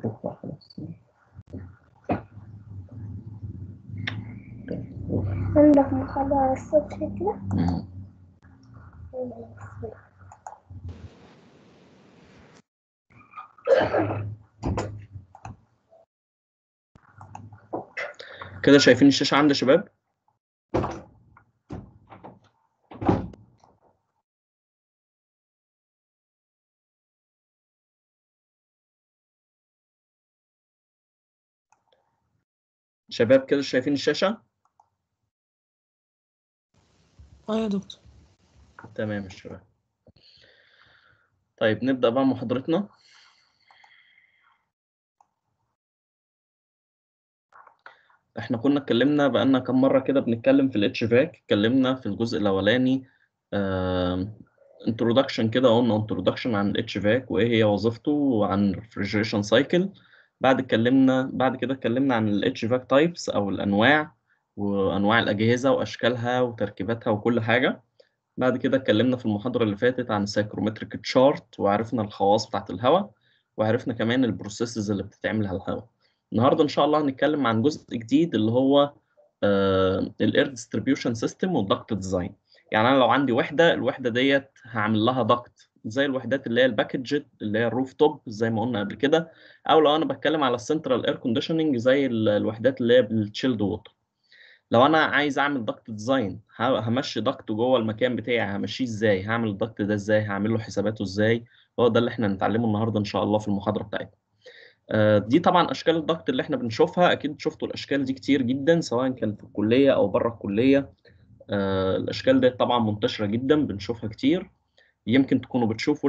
رفع خلاص عندك محاضرة على الصبح كده مم. كده شايفين الشاشة عندي يا شباب شباب كده شايفين الشاشة اه يا دكتور تمام يا شباب طيب نبدأ بقى محاضرتنا احنا كنا اتكلمنا بقالنا كام مرة كده بنتكلم في الاتش فاك اتكلمنا في الجزء الأولاني انترودكشن كده قلنا انترودكشن عن الاتش فاك وايه هي وظيفته وعن الريفريجريشن سايكل بعد اتكلمنا بعد كده اتكلمنا عن الاتش فاك تايبس او الانواع وانواع الاجهزه واشكالها وتركيباتها وكل حاجه بعد كده اتكلمنا في المحاضره اللي فاتت عن السايكرومتريك تشارت وعرفنا الخواص بتاعه الهواء وعرفنا كمان البروسيسز اللي بتتعمل على الهواء النهارده ان شاء الله هنتكلم عن جزء جديد اللي هو الاير ديستريبيوشن سيستم والدكت ديزاين يعني انا لو عندي وحده الوحده ديت هعمل لها دكت زي الوحدات اللي هي الباكج اللي هي الروف توب زي ما قلنا قبل كده او لو انا بتكلم على السنترال اير كونديشننج زي ال- الوحدات اللي هي بالتشيلد ووتر لو انا عايز اعمل دكت ديزاين همشي دكت جوه المكان بتاعي همشيه ازاي هعمل الدكت ده ازاي هعمل له حساباته ازاي هو ده اللي احنا هنتعلمه النهارده ان شاء الله في المحاضره بتاعتنا آه، دي طبعا اشكال الضغط اللي احنا بنشوفها اكيد شفتوا الاشكال دي كتير جدا سواء كان في الكليه او بره الكليه آه، الاشكال دي طبعا منتشره جدا بنشوفها كتير يمكن تكونوا بتشوفوا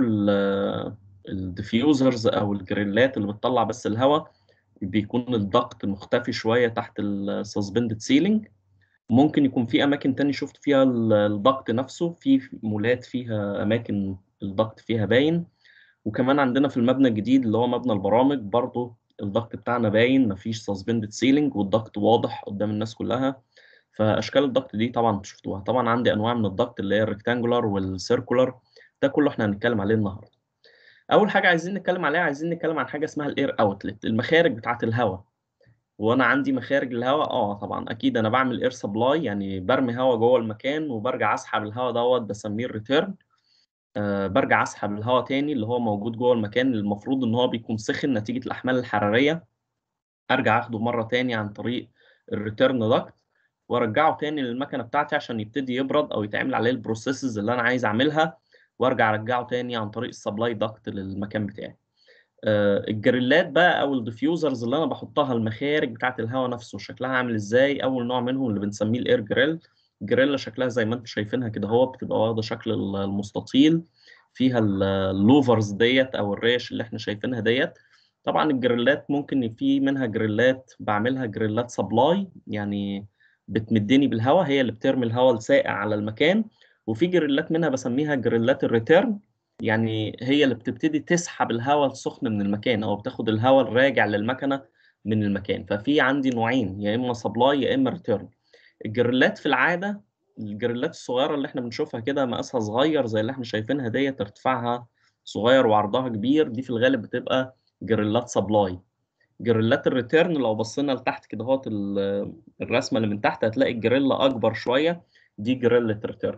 الديفيوزرز او الجريلات اللي بتطلع بس الهواء بيكون الضغط مختفي شويه تحت السسبندد سيلينج ممكن يكون في اماكن تاني شفت فيها ال- الضغط نفسه في مولات فيها اماكن الضغط فيها باين وكمان عندنا في المبنى الجديد اللي هو مبنى البرامج برضه الضغط بتاعنا باين مفيش سسبندد سيلينج والضغط واضح قدام الناس كلها فاشكال الضغط دي طبعا شفتوها طبعا عندي انواع من الضغط اللي هي الريكتانجولار والسيركولار ده كله احنا هنتكلم عليه النهارده اول حاجه عايزين نتكلم عليها عايزين نتكلم عن حاجه اسمها الاير اوتلت المخارج بتاعه الهواء وانا عندي مخارج للهواء اه طبعا اكيد انا بعمل اير سبلاي يعني برمي هواء جوه المكان وبرجع اسحب الهواء دوت بسميه الريتيرن أه برجع اسحب الهواء تاني اللي هو موجود جوه المكان اللي المفروض ان هو بيكون سخن نتيجه الاحمال الحراريه ارجع اخده مره تاني عن طريق الريتيرن داكت وارجعه تاني للمكنه بتاعتي عشان يبتدي يبرد او يتعمل عليه البروسيسز اللي انا عايز اعملها وارجع ارجعه تاني عن طريق السبلاي داكت للمكان بتاعي آه، الجريلات بقى او الديفيوزرز اللي انا بحطها المخارج بتاعه الهواء نفسه شكلها عامل ازاي اول نوع منهم اللي بنسميه الاير جريل جريلا شكلها زي ما انتم شايفينها كده هو بتبقى واخده شكل المستطيل فيها اللوفرز ديت او الريش اللي احنا شايفينها ديت طبعا الجريلات ممكن في منها جريلات بعملها جريلات سبلاي يعني بتمدني بالهواء هي اللي بترمي الهواء الساقع على المكان وفي جريلات منها بسميها جريلات الريتيرن يعني هي اللي بتبتدي تسحب الهواء السخن من المكان او بتاخد الهواء الراجع للمكنه من المكان ففي عندي نوعين يا اما سبلاي يا اما ريتيرن الجريلات في العاده الجريلات الصغيره اللي احنا بنشوفها كده مقاسها صغير زي اللي احنا شايفينها ديت ارتفاعها صغير وعرضها كبير دي في الغالب بتبقى جريلات سبلاي جريلات الريتيرن لو بصينا لتحت كده اهوت ال- الرسمه اللي من تحت هتلاقي الجريلا اكبر شويه دي جريلا ريتيرن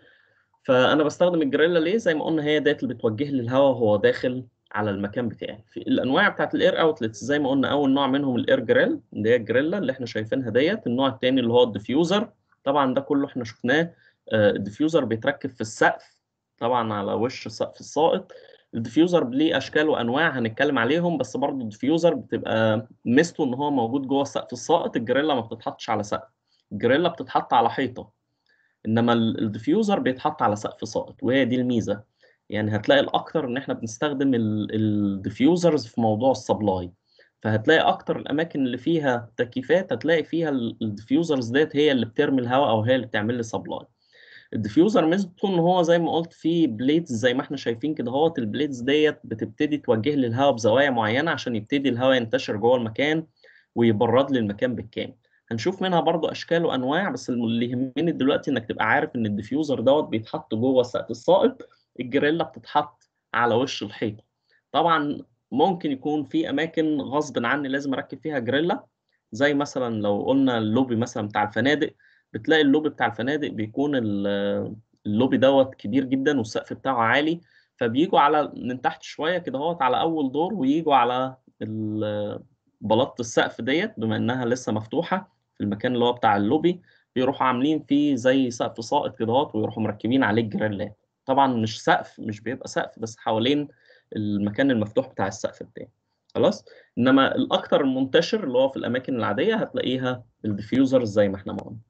فانا بستخدم الجريلا ليه زي ما قلنا هي ديت اللي بتوجه لي الهواء وهو داخل على المكان بتاعي في الانواع بتاعت الاير اوتلتس زي ما قلنا اول نوع منهم الاير جريل اللي هي الجريلا اللي احنا شايفينها ديت النوع الثاني اللي هو الديفيوزر طبعا ده كله احنا شفناه آه، الديفيوزر بيتركب في السقف طبعا على وش السقف السائط الديفيوزر ليه اشكال وانواع هنتكلم عليهم بس برضه الديفيوزر بتبقى ميزته ان هو موجود جوه السقف السائط الجريلا ما بتتحطش على سقف الجريلا بتتحط على حيطه انما ال- الديفيوزر بيتحط على سقف سائط وهي دي الميزه يعني هتلاقي الاكتر ان احنا بنستخدم الديفيوزرز في موضوع السبلاي فهتلاقي اكتر الاماكن اللي فيها تكييفات هتلاقي فيها الديفيوزرز ديت هي اللي بترمي الهواء او هي اللي بتعمل لي سبلاي الديفيوزر ميزته ان هو زي ما قلت فيه بليدز زي ما احنا شايفين كده اهوت البليدز ديت بتبتدي توجه لي الهواء بزوايا معينه عشان يبتدي الهواء ينتشر جوه المكان ويبرد لي المكان بالكامل هنشوف منها برضو اشكال وانواع بس اللي يهمني دلوقتي انك تبقى عارف ان الديفيوزر دوت بيتحط جوه السقف السائط الجريلا بتتحط على وش الحيطه طبعا ممكن يكون في اماكن غصب عني لازم اركب فيها جريلا زي مثلا لو قلنا اللوبي مثلا بتاع الفنادق بتلاقي اللوبي بتاع الفنادق بيكون ال- اللوبي دوت كبير جدا والسقف بتاعه عالي فبيجوا على من تحت شويه كده اهوت على اول دور ويجوا على ال- بلاطه السقف ديت بما انها لسه مفتوحه في المكان اللي هو بتاع اللوبي بيروحوا عاملين فيه زي سقف ساقط كده اهوت ويروحوا مركبين عليه الجريلات طبعا مش سقف مش بيبقى سقف بس حوالين المكان المفتوح بتاع السقف بتاعي خلاص انما الاكثر منتشر اللي هو في الاماكن العاديه هتلاقيها الديفيوزرز زي ما احنا ما قلنا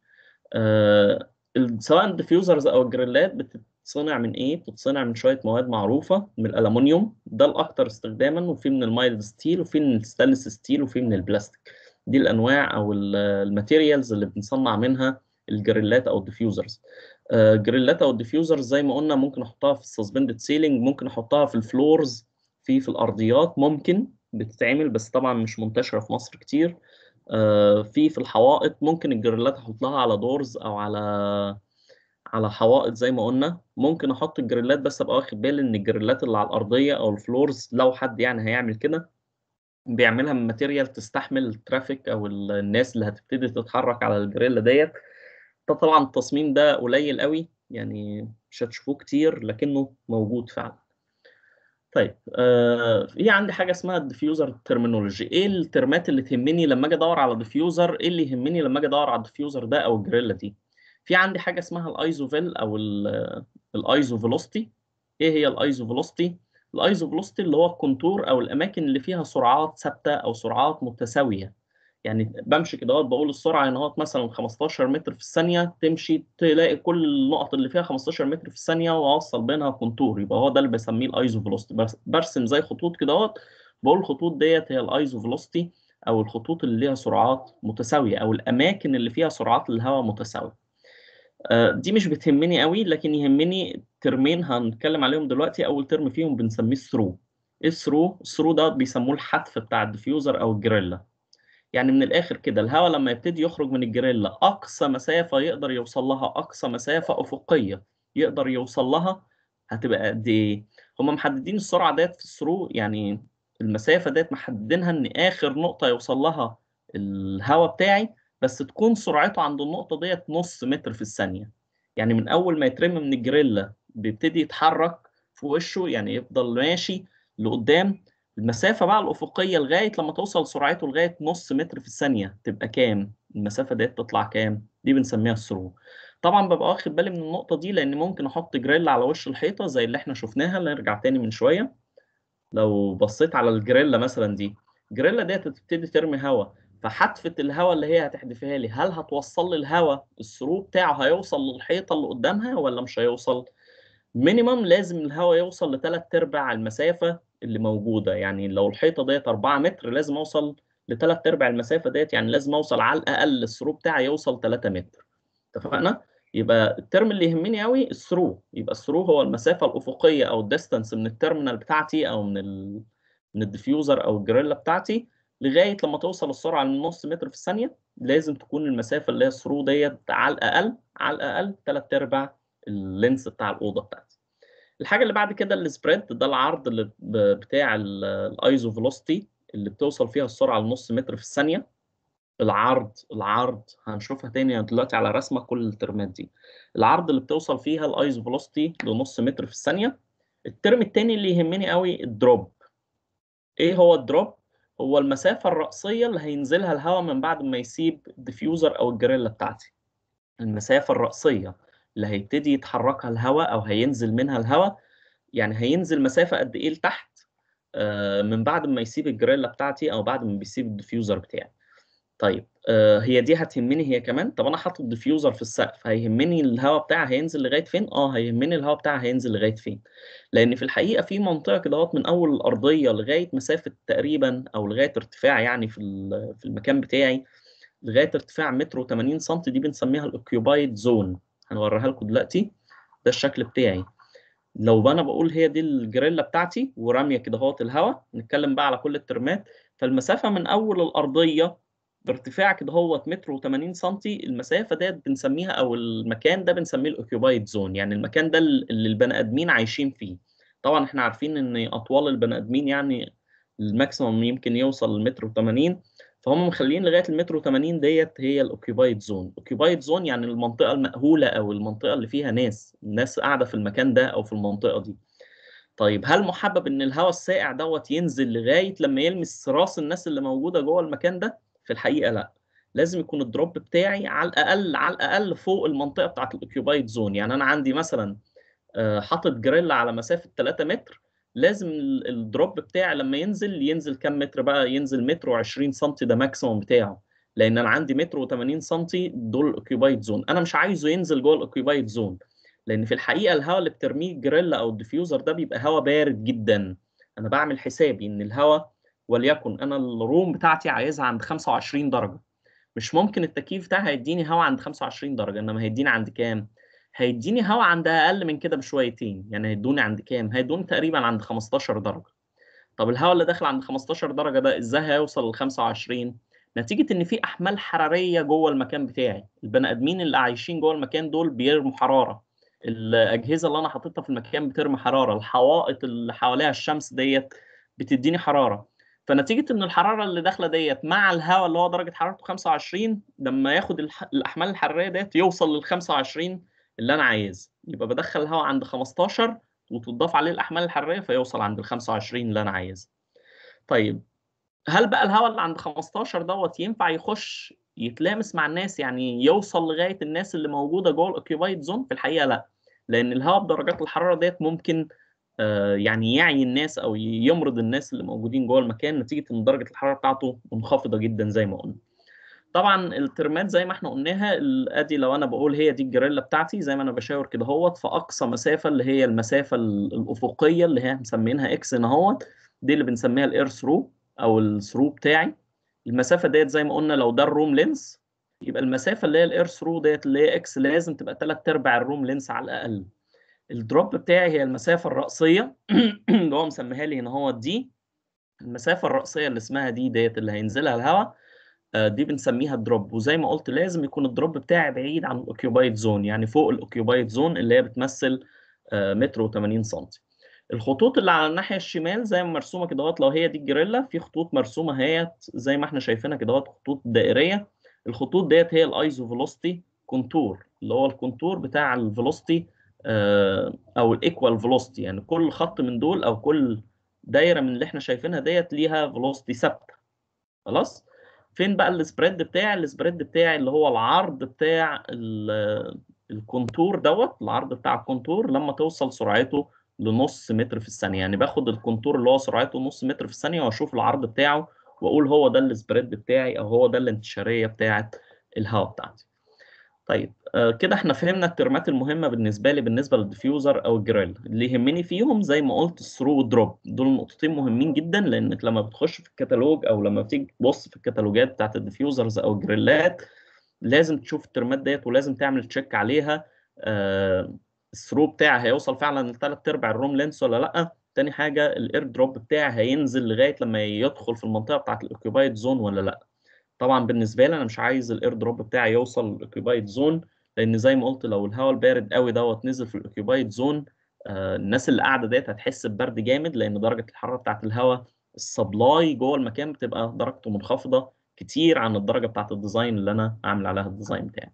آه ال- سواء الديفيوزرز او الجريلات بتتصنع من ايه بتتصنع من شويه مواد معروفه من الالومنيوم ده الاكثر استخداما وفي من المايلد ستيل وفي من الستانلس ستيل وفي من البلاستيك دي الانواع او ال- الماتيريالز اللي بنصنع منها الجريلات او الديفيوزرز آه، الجريلات او الديفيوزرز زي ما قلنا ممكن احطها في السسبندد سيلينج ممكن احطها في الفلورز في في الارضيات ممكن بتتعمل بس طبعا مش منتشره في مصر كتير آه، في في الحوائط ممكن الجريلات احط لها على دورز او على على حوائط زي ما قلنا ممكن احط الجريلات بس ابقى واخد بالي ان الجريلات اللي على الارضيه او الفلورز لو حد يعني هيعمل كده بيعملها من ماتيريال تستحمل الترافيك او ال- الناس اللي هتبتدي تتحرك على الجريلا ديت ده طبعا التصميم ده قليل قوي يعني مش هتشوفوه كتير لكنه موجود فعلا طيب آه في عندي حاجه اسمها الديفيوزر ترمينولوجي ايه الترمات اللي تهمني لما اجي ادور على ديفيوزر ايه اللي يهمني لما اجي ادور على الديفيوزر ده او الجريلا دي في عندي حاجه اسمها الايزوفيل او الايزو فيلوستي ايه هي الايزو فيلوستي الايزو فيلوستي اللي هو الكونتور او الاماكن اللي فيها سرعات ثابته او سرعات متساويه يعني بمشي كده اهوت بقول السرعه ان هوت مثلا 15 متر في الثانيه تمشي تلاقي كل النقط اللي فيها 15 متر في الثانيه واوصل بينها كونتور يبقى هو ده اللي بسميه الايزو فيلوستي برسم زي خطوط كده اهوت بقول الخطوط ديت هي الايزو فيلوستي او الخطوط اللي ليها سرعات متساويه او الاماكن اللي فيها سرعات الهواء متساويه آه، دي مش بتهمني قوي لكن يهمني ترمين هنتكلم عليهم دلوقتي اول ترم فيهم بنسميه الثرو ايه الثرو الثرو ده بيسموه الحتف بتاع الديفيوزر او الجريلا يعني من الاخر كده الهواء لما يبتدي يخرج من الجريلا اقصى مسافه يقدر يوصل لها اقصى مسافه افقيه يقدر يوصل لها هتبقى قد ايه هم محددين السرعه ديت في الثرو يعني المسافه ديت محددينها ان اخر نقطه يوصل لها الهواء بتاعي بس تكون سرعته عند النقطه ديت نص متر في الثانيه يعني من اول ما يترمي من الجريلا بيبتدي يتحرك في وشه يعني يفضل ماشي لقدام المسافة بقى الأفقية لغاية لما توصل سرعته لغاية نص متر في الثانية تبقى كام؟ المسافة ديت تطلع كام؟ دي بنسميها الثرو. طبعا ببقى واخد بالي من النقطة دي لأن ممكن أحط جريل على وش الحيطة زي اللي إحنا شفناها نرجع تاني من شوية. لو بصيت على الجريلا مثلا دي، الجريلا ديت هتبتدي ترمي هواء فحتفة الهواء اللي هي هتحدفها لي هل هتوصل لي الهواء الثرو بتاعه هيوصل للحيطة اللي قدامها ولا مش هيوصل؟ مينيمم لازم الهواء يوصل لثلاث ارباع المسافه اللي موجوده يعني لو الحيطه ديت 4 متر لازم اوصل لثلاث ارباع المسافه ديت يعني لازم اوصل على الاقل الثرو بتاعي يوصل 3 متر اتفقنا يبقى الترم اللي يهمني قوي الثرو يبقى الثرو هو المسافه الافقيه او الديستانس من التيرمينال بتاعتي او من ال... من الديفيوزر او الجريلا بتاعتي لغايه لما توصل السرعه لنص متر في الثانيه لازم تكون المسافه اللي هي الثرو ديت على الاقل على الاقل ثلاث ارباع اللينس بتاع الاوضه بتاعتي الحاجه اللي بعد كده السبريد ده العرض اللي ب- بتاع الايزو فيلوسيتي اللي بتوصل فيها السرعه لنص متر في الثانيه العرض العرض هنشوفها تاني دلوقتي على رسمه كل الترمات دي العرض اللي بتوصل فيها الايزو فيلوسيتي لنص متر في الثانيه الترم التاني اللي يهمني قوي الدروب ايه هو الدروب هو المسافه الرأسيه اللي هينزلها الهواء من بعد ما يسيب الديفيوزر او الجريلا بتاعتي المسافه الرأسيه اللي هيبتدي يتحركها الهواء او هينزل منها الهواء يعني هينزل مسافه قد ايه لتحت آه، من بعد ما يسيب الجريلا بتاعتي او بعد ما بيسيب الديفيوزر بتاعي طيب آه، هي دي هتهمني هي كمان طب انا حاطط ديفيوزر في السقف هيهمني الهواء بتاعها هينزل لغايه فين اه هيهمني الهواء بتاعها هينزل لغايه فين لان في الحقيقه في منطقه كده اهوت من اول الارضيه لغايه مسافه تقريبا او لغايه ارتفاع يعني في ال- في المكان بتاعي لغايه ارتفاع متر و80 سم دي بنسميها الاوكيوبايد زون هنوريها لكم دلوقتي ده الشكل بتاعي لو انا بقول هي دي الجريلا بتاعتي وراميه كده اهوت الهواء نتكلم بقى على كل الترمات فالمسافه من اول الارضيه بارتفاع كده اهوت متر و80 سم المسافه ديت بنسميها او المكان ده بنسميه الاوكيوبايد زون يعني المكان ده اللي البني ادمين عايشين فيه طبعا احنا عارفين ان اطوال البني ادمين يعني الماكسيمم يمكن يوصل لمتر و80 فهم مخلين لغايه المتر و80 ديت هي الاوكيبايد زون اوكيبايد زون يعني المنطقه المأهوله او المنطقه اللي فيها ناس الناس قاعده في المكان ده او في المنطقه دي طيب هل محبب ان الهواء الساقع دوت ينزل لغايه لما يلمس راس الناس اللي موجوده جوه المكان ده في الحقيقه لا لازم يكون الدروب بتاعي على الاقل على الاقل فوق المنطقه بتاعت الاوكيبايد زون يعني انا عندي مثلا آه، حاطط جريل على مسافه 3 متر لازم ال- الدروب بتاعي لما ينزل ينزل كام متر بقى ينزل متر و20 سم ده ماكسيموم بتاعه لان انا عندي متر و80 سم دول الاوكيبايد زون انا مش عايزه ينزل جوه الاوكيبايد زون لان في الحقيقه الهواء اللي بترميه الجريل او الديفيوزر ده بيبقى هواء بارد جدا انا بعمل حسابي ان الهواء وليكن انا الروم بتاعتي عايزها عند 25 درجه مش ممكن التكييف بتاعي هيديني هواء عند 25 درجه انما هيديني عند كام هيديني هواء عند اقل من كده بشويتين يعني هيدوني عند كام هيدوني تقريبا عند 15 درجه طب الهواء اللي داخل عند 15 درجه ده ازاي هيوصل ل 25 نتيجه ان في احمال حراريه جوه المكان بتاعي البني ادمين اللي عايشين جوه المكان دول بيرموا حراره الاجهزه اللي انا حاططها في المكان بترمي حراره الحوائط اللي حواليها الشمس ديت بتديني حراره فنتيجه ان الحراره اللي داخله ديت مع الهواء اللي هو درجه حرارته 25 لما ياخد الح... الاحمال الحراريه ديت يوصل لل 25 اللي انا عايز يبقى بدخل الهواء عند 15 وتضاف عليه الاحمال الحراريه فيوصل عند ال 25 اللي انا عايزها طيب هل بقى الهواء اللي عند 15 دوت ينفع يخش يتلامس مع الناس يعني يوصل لغايه الناس اللي موجوده جوه الاوكيبايد زون في الحقيقه لا لان الهواء بدرجات الحراره ديت ممكن آه، يعني يعي الناس او يمرض الناس اللي موجودين جوه المكان نتيجه ان درجه الحراره بتاعته منخفضه جدا زي ما قلنا طبعا الترمات زي ما احنا قلناها ال- ادي لو انا بقول هي دي الجريلا بتاعتي زي ما انا بشاور كده اهوت في اقصى مسافه اللي هي المسافه ال- الافقيه اللي هي مسمينها اكس هنا اهوت دي اللي بنسميها الاير ثرو او الثرو بتاعي المسافه ديت زي ما قلنا لو ده الروم لينس يبقى المسافه اللي هي الاير ثرو ديت اللي هي اكس لازم تبقى 3 ارباع الروم لينس على الاقل الدروب بتاعي هي المسافه الرأسيه اللي هو مسميها لي هنا هو دي المسافه الرأسيه اللي اسمها دي ديت اللي هينزلها الهواء آه، دي بنسميها الدروب وزي ما قلت لازم يكون الدروب بتاعي بعيد عن الاوكيوبايد زون يعني فوق الاوكيوبايد زون اللي هي بتمثل آه، متر و80 سم الخطوط اللي على الناحيه الشمال زي ما مرسومه كده اهوت لو هي دي الجريلا في خطوط مرسومه اهيت زي ما احنا شايفينها كده اهوت خطوط دائريه الخطوط ديت هي الايزو فيلوسيتي كونتور اللي هو الكونتور بتاع الفيلوسيتي او الايكوال فيلوسيتي يعني كل خط من دول او كل دايره من اللي احنا شايفينها ديت ليها فيلوسيتي ثابته خلاص فين بقى السبريد بتاعي السبريد بتاعي اللي هو العرض بتاع ال- الكونتور دوت العرض بتاع الكونتور لما توصل سرعته لنص متر في الثانيه يعني باخد الكونتور اللي هو سرعته نص متر في الثانيه واشوف العرض بتاعه واقول هو ده السبريد بتاعي او هو ده الانتشاريه بتاعه الهواء بتاعتي طيب آه كده احنا فهمنا الترمات المهمه بالنسبه لي بالنسبه للديفيوزر او الجريل اللي يهمني فيهم زي ما قلت الثرو والدروب دول نقطتين مهمين جدا لانك لما بتخش في الكتالوج او لما بتيجي تبص في الكتالوجات بتاعت الديفيوزرز او الجريلات لازم تشوف الترمات ديت ولازم تعمل تشيك عليها آه الثرو بتاعي هيوصل فعلا لثلاث ارباع الروم لينس ولا لا تاني حاجه الاير دروب بتاعي هينزل لغايه لما يدخل في المنطقه بتاعت الاوكيبايد زون ولا لا طبعا بالنسبه لي انا مش عايز الاير دروب بتاعي يوصل للاوكيبايد زون لان زي ما قلت لو الهواء البارد قوي دوت نزل في الاوكيبايد زون آه الناس اللي قاعده ديت هتحس ببرد جامد لان درجه الحراره بتاعت الهواء السبلاي جوه المكان بتبقى درجته منخفضه كتير عن الدرجه بتاعت الديزاين اللي انا عامل عليها الديزاين بتاعي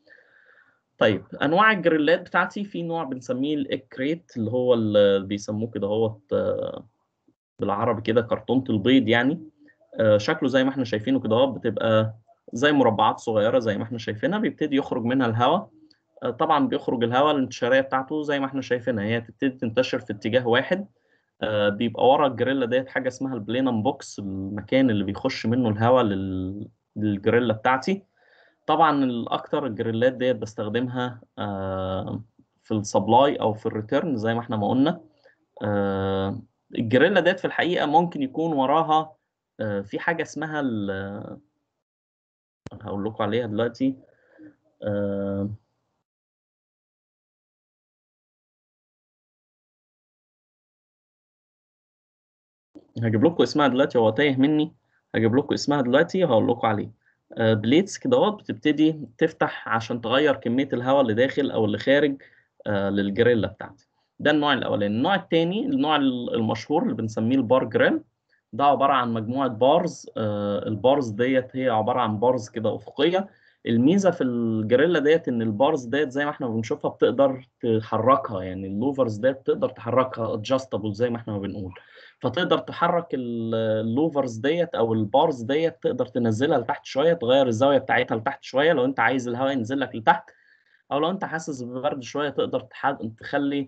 طيب انواع الجريلات بتاعتي في نوع بنسميه الاكريت اللي هو اللي بيسموه كده هوت آه، بالعربي كده كرتونه البيض يعني آه، شكله زي ما احنا شايفينه كده اهو بتبقى زي مربعات صغيره زي ما احنا شايفينها بيبتدي يخرج منها الهواء آه، طبعا بيخرج الهواء الانتشاريه بتاعته زي ما احنا شايفينها هي تبتدي تنتشر في اتجاه واحد آه، بيبقى ورا الجريلا ديت حاجه اسمها البلينم بوكس المكان اللي بيخش منه الهواء لل... للجريلا بتاعتي طبعا الاكتر الجريلات ديت بستخدمها آه، في السبلاي او في الريتيرن زي ما احنا ما قلنا آه، الجريلا ديت في الحقيقه ممكن يكون وراها آه، في حاجه اسمها ال- هقول لكم عليها دلوقتي آه، هجيب لكم اسمها دلوقتي هو تايه مني هجيب لكم اسمها دلوقتي وهقول لكم عليه آه، بليتس كده اهوت بتبتدي تفتح عشان تغير كمية الهواء اللي داخل أو اللي خارج آه، للجريلا بتاعتي ده النوع الأولاني النوع التاني النوع ال- المشهور اللي بنسميه البار جريل ده عباره عن مجموعه بارز آه البارز ديت هي عباره عن بارز كده افقيه الميزه في الجريلا ديت ان البارز ديت زي ما احنا بنشوفها بتقدر تحركها يعني اللوفرز ديت تقدر تحركها ادجستبل زي ما احنا ما بنقول فتقدر تحرك اللوفرز ديت او البارز ديت تقدر تنزلها لتحت شويه تغير الزاويه بتاعتها لتحت شويه لو انت عايز الهواء ينزل لك لتحت او لو انت حاسس ببرد شويه تقدر تخلي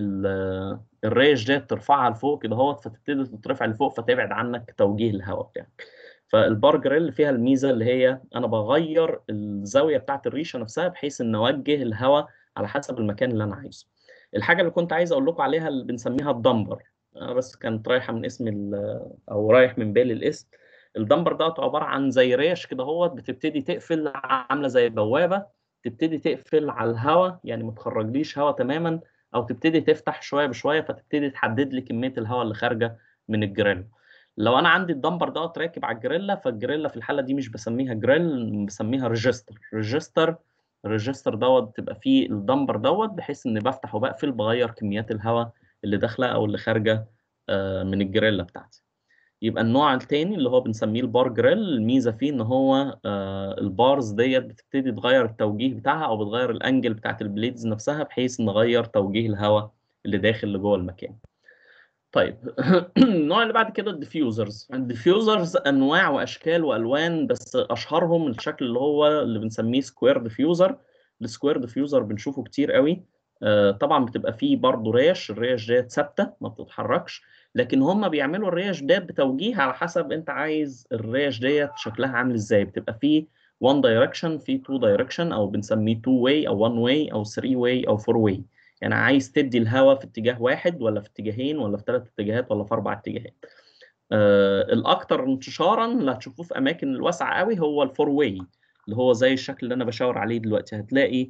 الريش ديت ترفعها لفوق كده اهوت فتبتدي تترفع لفوق فتبعد عنك توجيه الهواء بتاعك فالبار جريل فيها الميزه اللي هي انا بغير الزاويه بتاعت الريشه نفسها بحيث ان اوجه الهواء على حسب المكان اللي انا عايزه الحاجه اللي كنت عايز اقول لكم عليها اللي بنسميها الدمبر انا بس كانت رايحه من اسم او رايح من بالي الاسم الدمبر دوت عباره عن زي ريش كده اهوت بتبتدي تقفل عامله زي بوابه تبتدي تقفل على الهواء يعني ما تخرجليش هواء تماما او تبتدي تفتح شويه بشويه فتبتدي تحدد لي كميه الهواء اللي خارجه من الجريل لو انا عندي الدمبر دوت راكب على الجريلا فالجريلا في الحاله دي مش بسميها جريل بسميها ريجستر ريجستر الريجستر دوت بتبقى فيه الدمبر دوت بحيث ان بفتح وبقفل بغير كميات الهواء اللي داخله او اللي خارجه من الجريلا بتاعتي يبقى النوع التاني اللي هو بنسميه البار جريل الميزه فيه ان هو البارز ديت بتبتدي تغير التوجيه بتاعها او بتغير الانجل بتاعت البليدز نفسها بحيث نغير توجيه الهواء اللي داخل لجوه المكان طيب النوع اللي بعد كده الديفيوزرز الديفيوزرز انواع واشكال والوان بس اشهرهم الشكل اللي هو اللي بنسميه سكوير ديفيوزر السكوير ديفيوزر بنشوفه كتير قوي آه طبعا بتبقى فيه برضه ريش الريش ديت ثابته ما بتتحركش لكن هم بيعملوا الريش ديت بتوجيه على حسب انت عايز الريش ديت شكلها عامل ازاي بتبقى فيه 1 دايركشن في 2 دايركشن او بنسميه 2 واي او 1 واي او 3 واي او 4 واي يعني عايز تدي الهواء في اتجاه واحد ولا في اتجاهين ولا في ثلاث اتجاهات ولا في اربع اتجاهات آه الاكثر انتشارا اللي هتشوفوه في اماكن الواسعه قوي هو الفور واي اللي هو زي الشكل اللي انا بشاور عليه دلوقتي هتلاقي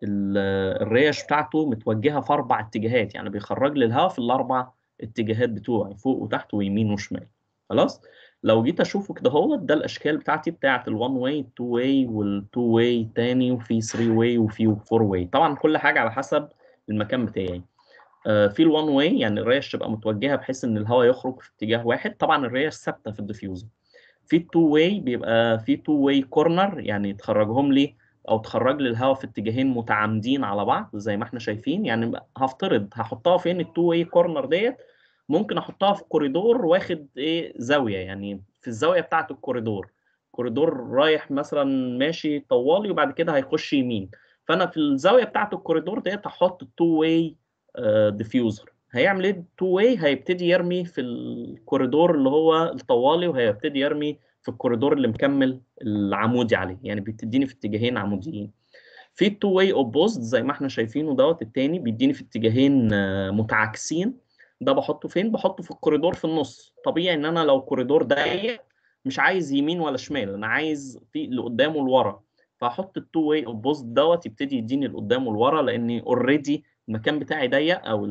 الريش بتاعته متوجهه في اربع اتجاهات يعني بيخرج لي الهواء في الاربع اتجاهات بتوعي فوق وتحت ويمين وشمال خلاص لو جيت اشوفه كده هو ده الاشكال بتاعتي بتاعت ال1 واي 2 واي وال2 واي تاني وفي 3 واي وفي 4 واي طبعا كل حاجه على حسب المكان بتاعي آه في ال1 واي يعني الريش تبقى متوجهه بحيث ان الهواء يخرج في اتجاه واحد طبعا الريش ثابته في الديفيوزر في ال2 واي بيبقى في 2 واي كورنر يعني تخرجهم لي او تخرج لي الهواء في اتجاهين متعامدين على بعض زي ما احنا شايفين يعني هفترض هحطها فين ال2 واي كورنر ديت ممكن احطها في كوريدور واخد ايه زاويه يعني في الزاويه بتاعه الكوريدور كوريدور رايح مثلا ماشي طوالي وبعد كده هيخش يمين فانا في الزاويه بتاعه الكوريدور ديت هحط التو واي ديفيوزر هيعمل ايه التو واي هيبتدي يرمي في الكوريدور اللي هو الطوالي وهيبتدي يرمي في الكوريدور اللي مكمل العمودي عليه يعني بتديني في اتجاهين عموديين في التو واي اوبوزد زي ما احنا شايفينه دوت التاني بيديني في اتجاهين متعاكسين ده بحطه فين بحطه في الكوريدور في النص طبيعي ان انا لو كوريدور ضيق مش عايز يمين ولا شمال انا عايز في لقدام ولورا فاحط التو واي اوبوزد دوت يبتدي يديني لقدام ولورا لاني اوريدي المكان بتاعي ضيق او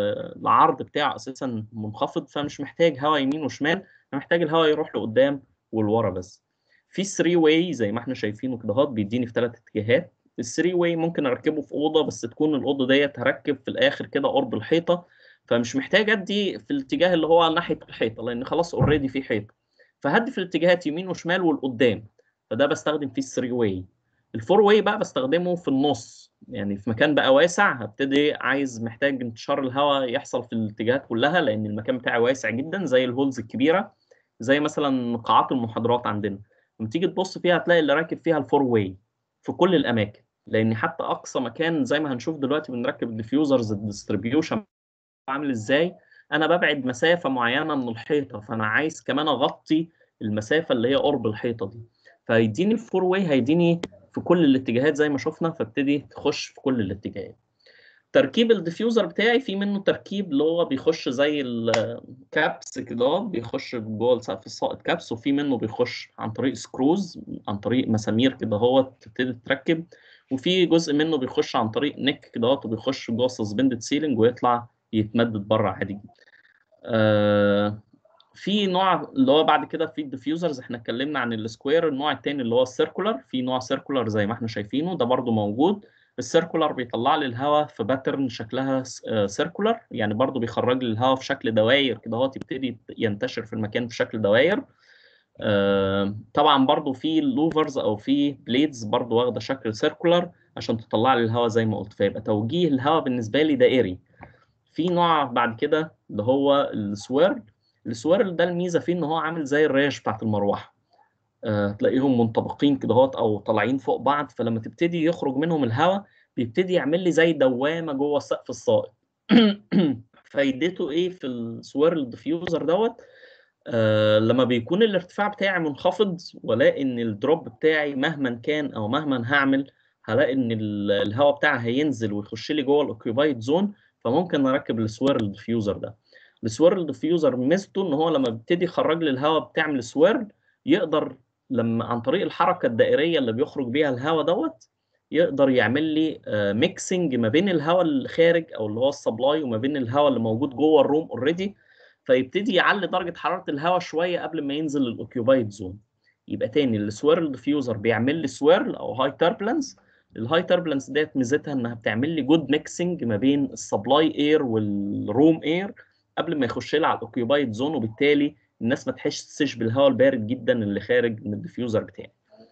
العرض بتاعه اساسا منخفض فمش محتاج هواء يمين وشمال انا محتاج الهواء يروح لقدام ولورا بس في 3 واي زي ما احنا شايفينه كده اهوت بيديني في ثلاث اتجاهات ال 3 واي ممكن اركبه في اوضه بس تكون الاوضه ديت هركب في الاخر كده قرب الحيطه فمش محتاج ادي في الاتجاه اللي هو ناحيه الحيطه لان خلاص اوريدي في حيطه فهدي في الاتجاهات يمين وشمال والقدام فده بستخدم فيه 3 واي الفور واي بقى بستخدمه في النص يعني في مكان بقى واسع هبتدي عايز محتاج انتشار الهواء يحصل في الاتجاهات كلها لان المكان بتاعي واسع جدا زي الهولز الكبيره زي مثلا قاعات المحاضرات عندنا لما تيجي تبص فيها هتلاقي اللي راكب فيها الفور واي في كل الاماكن لان حتى اقصى مكان زي ما هنشوف دلوقتي بنركب الديفيوزرز الديستريبيوشن عامل ازاي انا ببعد مسافه معينه من الحيطه فانا عايز كمان اغطي المسافه اللي هي قرب الحيطه دي فيديني الفور واي هيديني في كل الاتجاهات زي ما شفنا فابتدي تخش في كل الاتجاهات تركيب الديفيوزر بتاعي في منه تركيب اللي هو بيخش زي الكابس كده بيخش جوه سقف السائط كابس وفي منه بيخش عن طريق سكروز عن طريق مسامير كده هو تبتدي تركب وفي جزء منه بيخش عن طريق نيك كده وبيخش جوه سسبندد سيلينج ويطلع يتمدد بره عادي جدا. آه في نوع اللي هو بعد كده في الديفيوزرز احنا اتكلمنا عن السكوير النوع الثاني اللي هو السيركولار في نوع سيركولار زي ما احنا شايفينه ده برده موجود السيركولار بيطلع لي الهواء في باترن شكلها سيركولار يعني برضو بيخرج لي الهواء في شكل دواير كده هو يبتدي ينتشر في المكان في شكل دواير آه، طبعا برضو في لوفرز او في بليدز برضو واخده شكل سيركولار عشان تطلع لي الهواء زي ما قلت فيبقى توجيه الهواء بالنسبه لي دائري في نوع بعد كده اللي هو السويرل السويرل ده الميزه فيه ان هو عامل زي الريش بتاعت المروحه آه، تلاقيهم منطبقين كده هوت او طالعين فوق بعض فلما تبتدي يخرج منهم الهواء بيبتدي يعمل لي زي دوامه جوه السقف السائط فايدته ايه في السويرل ديفيوزر دوت آه لما بيكون الارتفاع بتاعي منخفض والاقي ان الدروب بتاعي مهما كان او مهما هعمل هلاقي ان ال- الهواء بتاعي هينزل ويخش لي جوه الاوكيبايد زون فممكن اركب السويرل ديفيوزر ده السويرل ديفيوزر ميزته ان هو لما بيبتدي يخرج لي الهواء بتعمل سويرل يقدر لما عن طريق الحركه الدائريه اللي بيخرج بيها الهواء دوت يقدر يعمل لي ميكسنج ما بين الهواء الخارج او اللي هو السبلاي وما بين الهواء اللي موجود جوه الروم اوريدي فيبتدي يعلي درجه حراره الهواء شويه قبل ما ينزل للاوكيوبايد زون يبقى تاني السويرل ديفيوزر بيعمل لي سويرل او هاي تربلنس الهاي تربلنس ديت ميزتها انها بتعمل لي جود ميكسنج ما بين السبلاي اير والروم اير قبل ما يخش لي على الاوكيوبايد زون وبالتالي الناس ما تحسش بالهواء البارد جدا اللي خارج من الديفيوزر بتاعي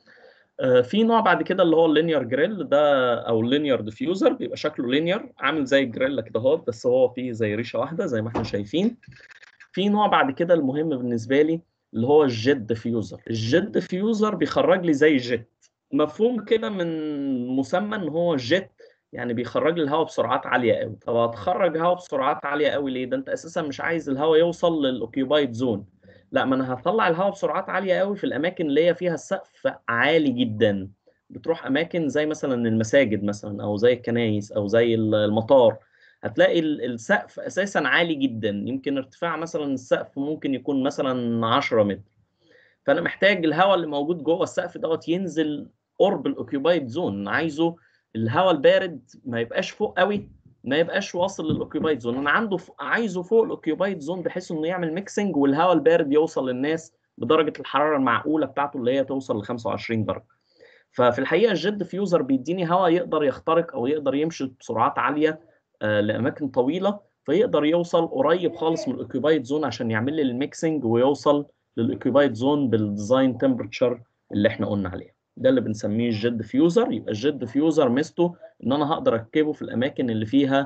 آه، في نوع بعد كده اللي هو اللينير جريل ده او اللينير ديفيوزر بيبقى شكله لينير عامل زي الجريلا كده اهو بس هو فيه زي ريشه واحده زي ما احنا شايفين في نوع بعد كده المهم بالنسبه لي اللي هو الجيت ديفيوزر الجيت ديفيوزر بيخرج لي زي جيت مفهوم كده من مسمى ان هو جيت يعني بيخرج لي الهواء بسرعات عاليه قوي طب هتخرج هواء بسرعات عاليه قوي ليه ده انت اساسا مش عايز الهواء يوصل للاوكيوبايد زون لا ما انا هطلع الهواء بسرعات عاليه قوي في الاماكن اللي هي فيها السقف عالي جدا بتروح اماكن زي مثلا المساجد مثلا او زي الكنايس او زي المطار هتلاقي ال- السقف اساسا عالي جدا يمكن ارتفاع مثلا السقف ممكن يكون مثلا 10 متر فانا محتاج الهواء اللي موجود جوه السقف دوت ينزل قرب الاوكيوبايد زون عايزه الهواء البارد ما يبقاش فوق قوي ما يبقاش واصل للاوكيوبايد زون انا عنده ف... عايزه فوق الاوكيوبايد زون بحيث انه يعمل ميكسنج والهواء البارد يوصل للناس بدرجه الحراره المعقوله بتاعته اللي هي توصل ل 25 درجه ففي الحقيقه الجيت ديفيوزر بيديني هواء يقدر يخترق او يقدر يمشي بسرعات عاليه آه، لاماكن طويله فيقدر يوصل قريب خالص من الاوكيوبايد زون عشان يعمل لي الميكسنج ويوصل للاوكيوبايد زون بالديزاين تمبرتشر اللي احنا قلنا عليها ده اللي بنسميه الجيت ديفيوزر يبقى الجيت ديفيوزر ميزته ان انا هقدر اركبه في الاماكن اللي فيها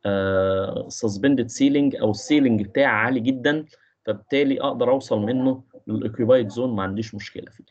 سسبندد سيلينج او السيلينج بتاعي عالي جدا فبالتالي اقدر اوصل منه للاوكيوبايد زون ما عنديش مشكله فيه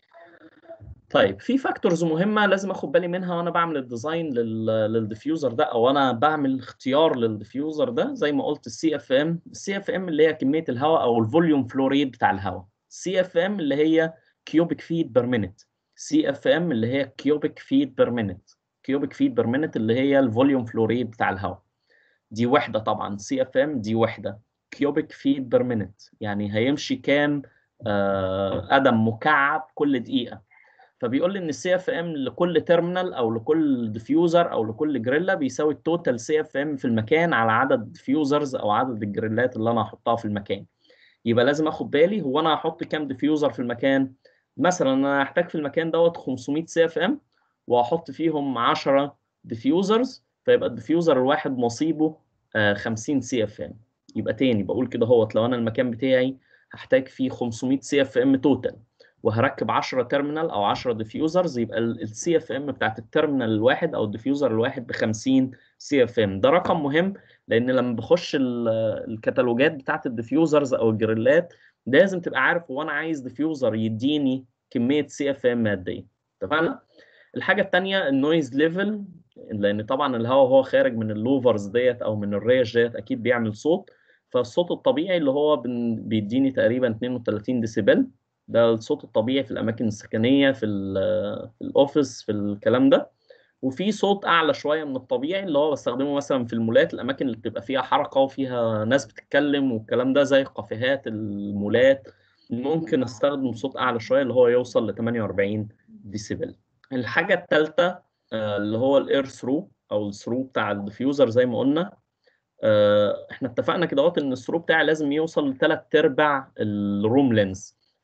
طيب في فاكتورز مهمه لازم اخد بالي منها وانا بعمل الديزاين للديفيوزر ده او انا بعمل اختيار للديفيوزر ده زي ما قلت السي اف ام السي اف ام اللي هي كميه الهواء او الفوليوم فلو ريت بتاع الهواء السي اف ام اللي هي كيوبيك فيت بير مينيت سي اف ام اللي هي كيوبيك فيت بير مينيت كيوبيك فيت بير مينيت اللي هي الفوليوم فلو ريت بتاع الهواء دي وحده طبعا سي اف ام دي وحده كيوبيك فيت بير مينيت يعني هيمشي كام آه، قدم مكعب كل دقيقه فبيقول لي ان السي اف ام لكل تيرمينال او لكل ديفيوزر او لكل جريلا بيساوي التوتال سي اف ام في المكان على عدد ديفيوزرز او عدد الجريلات اللي انا هحطها في المكان يبقى لازم اخد بالي هو انا هحط كام ديفيوزر في المكان مثلا انا هحتاج في المكان دوت 500 سي اف ام وهحط فيهم 10 ديفيوزرز فيبقى الديفيوزر الواحد نصيبه آه، 50 سي اف ام يبقى تاني بقول كده هوت لو انا المكان بتاعي هحتاج فيه 500 سي اف ام توتال وهركب 10 تيرمينال او 10 ديفيوزرز يبقى السي اف ام بتاعت التيرمينال الواحد او الديفيوزر الواحد ب 50 سي اف ام ده رقم مهم لان لما بخش ال- الكتالوجات بتاعت الديفيوزرز او الجريلات لازم تبقى عارف هو انا عايز ديفيوزر يديني كميه سي اف ام قد ايه اتفقنا الحاجه الثانيه النويز ليفل لان طبعا الهواء هو خارج من اللوفرز ديت او من الريش ديت اكيد بيعمل صوت فالصوت الطبيعي اللي هو بن- بيديني تقريبا 32 ديسيبل ده الصوت الطبيعي في الاماكن السكنيه في ال- في الاوفيس في الكلام ده وفي صوت اعلى شويه من الطبيعي اللي هو بستخدمه مثلا في المولات الاماكن اللي بتبقى فيها حركه وفيها ناس بتتكلم والكلام ده زي الكافيهات المولات ممكن استخدم صوت اعلى شويه اللي هو يوصل ل 48 ديسيبل الحاجه الثالثه اللي هو الاير ثرو او الثرو بتاع الديفيوزر زي ما قلنا آه، احنا اتفقنا كده اهوت ان الثرو بتاعي لازم يوصل لثلاث ارباع الروم لينز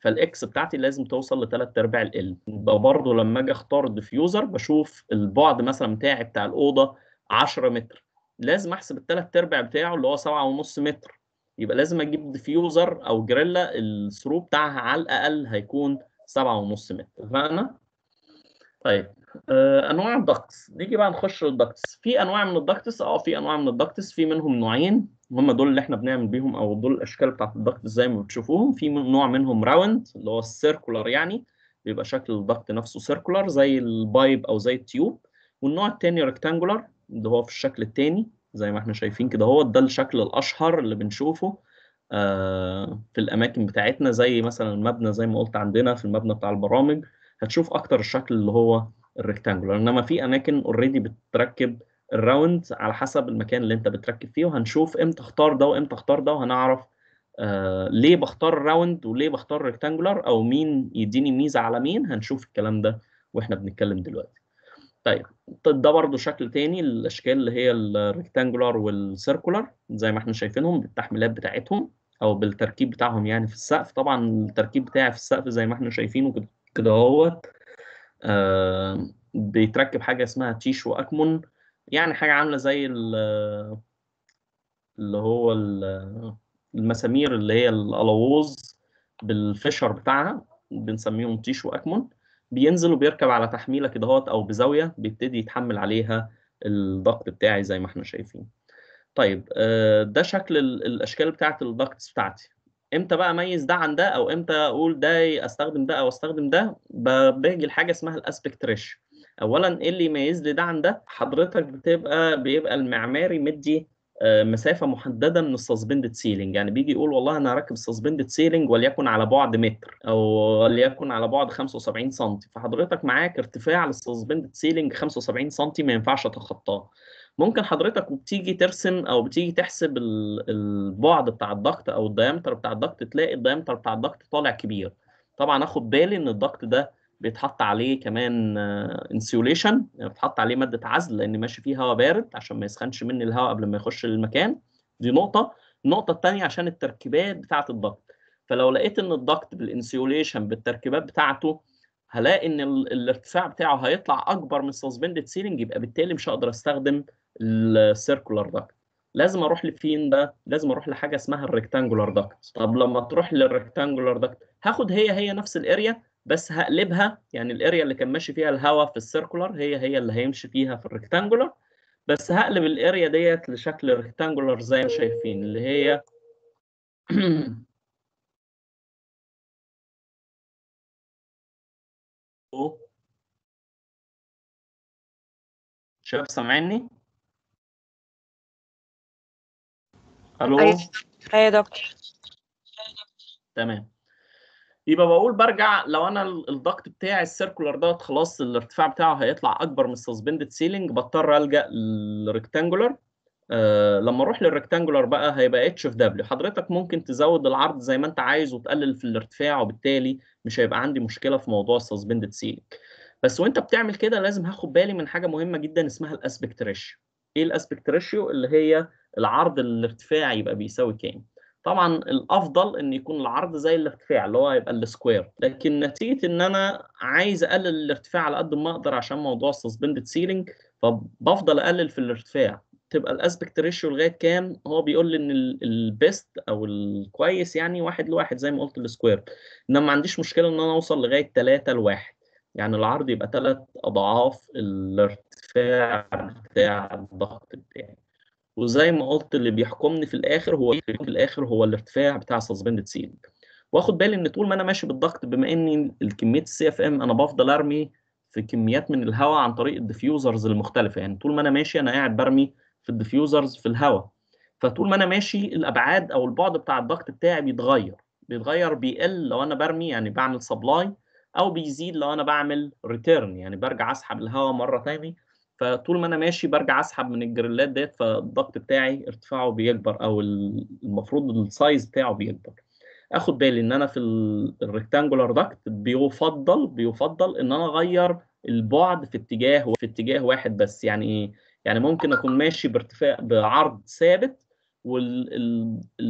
فالاكس بتاعتي لازم توصل لثلاث ارباع ال يبقى برضه لما اجي اختار الديفيوزر بشوف البعد مثلا بتاعي بتاع الاوضه 10 متر لازم احسب الثلاث ارباع بتاعه اللي هو 7.5 متر يبقى لازم اجيب ديفيوزر او جريلا الثرو بتاعها على الاقل هيكون 7.5 متر اتفقنا؟ طيب آه، انواع الدكتس نيجي بقى نخش للدكتس في انواع من الدكتس اه في انواع من الدكتس في منهم نوعين هم دول اللي احنا بنعمل بيهم او دول الاشكال بتاعت الدكتس زي ما بتشوفوهم في من- نوع منهم راوند اللي هو السيركولار يعني بيبقى شكل الدكت نفسه سيركولار زي البايب او زي التيوب والنوع التاني ريكتانجولار اللي هو في الشكل التاني زي ما احنا شايفين كده هو ده الشكل الاشهر اللي بنشوفه آه، في الاماكن بتاعتنا زي مثلا المبنى زي ما قلت عندنا في المبنى بتاع البرامج هتشوف اكتر الشكل اللي هو الريكتانجولار انما في اماكن اوريدي بتركب الراوند على حسب المكان اللي انت بتركب فيه وهنشوف امتى اختار ده وامتى اختار ده وهنعرف آه ليه بختار الراوند وليه بختار الريكتانجولار او مين يديني ميزه على مين هنشوف الكلام ده واحنا بنتكلم دلوقتي طيب ده برضو شكل تاني الاشكال اللي هي الريكتانجولار والسيركولار زي ما احنا شايفينهم بالتحميلات بتاعتهم او بالتركيب بتاعهم يعني في السقف طبعا التركيب بتاعي في السقف زي ما احنا شايفينه كده كده اهوت آه بيتركب حاجه اسمها تيش واكمون يعني حاجه عامله زي ال- اللي هو ال- المسامير اللي هي الالووز بالفشر بتاعها بنسميهم تيش واكمون بينزل وبيركب على تحميله كده اهوت او بزاويه بيبتدي يتحمل عليها الضغط بتاعي زي ما احنا شايفين طيب آه، ده شكل ال- الاشكال بتاعت الضغط بتاعتي امتى بقى اميز ده عن ده او امتى اقول ده استخدم ده او استخدم ده ب- باجي لحاجه اسمها الاسبكت ريشيو اولا ايه اللي يميز لي ده عن ده حضرتك بتبقى بيبقى المعماري مدي آه، مسافه محدده من السسبندد سيلينج يعني بيجي يقول والله انا هركب السسبندد سيلينج وليكن على بعد متر او وليكن على بعد 75 سم فحضرتك معاك ارتفاع للسسبندد سيلينج 75 سم ما ينفعش اتخطاه ممكن حضرتك وبتيجي ترسم او بتيجي تحسب ال- البعد بتاع الضغط او الديامتر بتاع الضغط تلاقي الديامتر بتاع الضغط طالع كبير طبعا اخد بالي ان الضغط ده بيتحط عليه كمان انسيوليشن يعني بيتحط عليه ماده عزل لان ماشي فيه هواء بارد عشان ما يسخنش مني الهواء قبل ما يخش المكان دي نقطه النقطه الثانيه عشان التركيبات بتاعه الضغط فلو لقيت ان الضغط بالانسيوليشن بالتركيبات بتاعته هلاقي ان ال- الارتفاع بتاعه هيطلع اكبر من السسبندد سيلينج يبقى بالتالي مش هقدر استخدم السيركولار داكت لازم اروح لفين ده لازم اروح لحاجه اسمها الريكتانجولار داكت طب لما تروح للريكتانجولار داكت هاخد هي هي نفس الاريا بس هقلبها يعني الاريا اللي كان ماشي فيها الهواء في السيركولار هي هي اللي هيمشي فيها في الريكتانجولار بس هقلب الاريا ديت لشكل ريكتانجولار زي ما شايفين اللي هي شباب سامعني الو أيوة. ايوه يا دكتور تمام يبقى بقول برجع لو انا ال- الضغط بتاعي السيركولار دوت خلاص الارتفاع بتاعه هيطلع اكبر من السسبندد سيلينج بضطر الجا للريكتانجولار آه لما اروح للريكتانجولار بقى هيبقى اتش في دبليو حضرتك ممكن تزود العرض زي ما انت عايز وتقلل في الارتفاع وبالتالي مش هيبقى عندي مشكله في موضوع السسبندد سيلينج بس وانت بتعمل كده لازم هاخد بالي من حاجه مهمه جدا اسمها الاسبكت ريشيو ايه الاسبكت ريشيو اللي هي العرض الارتفاع يبقى بيساوي كام طبعا الافضل ان يكون العرض زي الارتفاع اللي هو يبقى السكوير لكن نتيجه ان انا عايز اقلل الارتفاع على قد ما اقدر عشان موضوع السسبندد سيلينج فبفضل اقلل في الارتفاع تبقى الاسبكت ريشيو لغايه كام هو بيقول لي ان البيست او الكويس يعني واحد لواحد زي ما قلت السكوير انما ما عنديش مشكله ان انا اوصل لغايه 3 لواحد يعني العرض يبقى ثلاث اضعاف الارتفاع بتاع الضغط بتاعي وزي ما قلت اللي بيحكمني في الاخر هو في الاخر هو الارتفاع بتاع سسبندد سيلينج واخد بالي ان طول ما انا ماشي بالضغط بما اني الكميه السي اف ام انا بفضل ارمي في كميات من الهواء عن طريق الديفيوزرز المختلفه يعني طول ما انا ماشي انا قاعد برمي في الديفيوزرز في الهواء فطول ما انا ماشي الابعاد او البعد بتاع الضغط بتاعي بيتغير بيتغير بيقل لو انا برمي يعني بعمل سبلاي او بيزيد لو انا بعمل ريتيرن يعني برجع اسحب الهواء مره تاني فطول ما انا ماشي برجع اسحب من الجريلات ديت فالضغط بتاعي ارتفاعه بيكبر او المفروض السايز بتاعه بيكبر اخد بالي ان انا في الريكتانجولار داكت بيفضل بيفضل ان انا اغير البعد في اتجاه في اتجاه واحد بس يعني ايه يعني ممكن اكون ماشي بارتفاع بعرض ثابت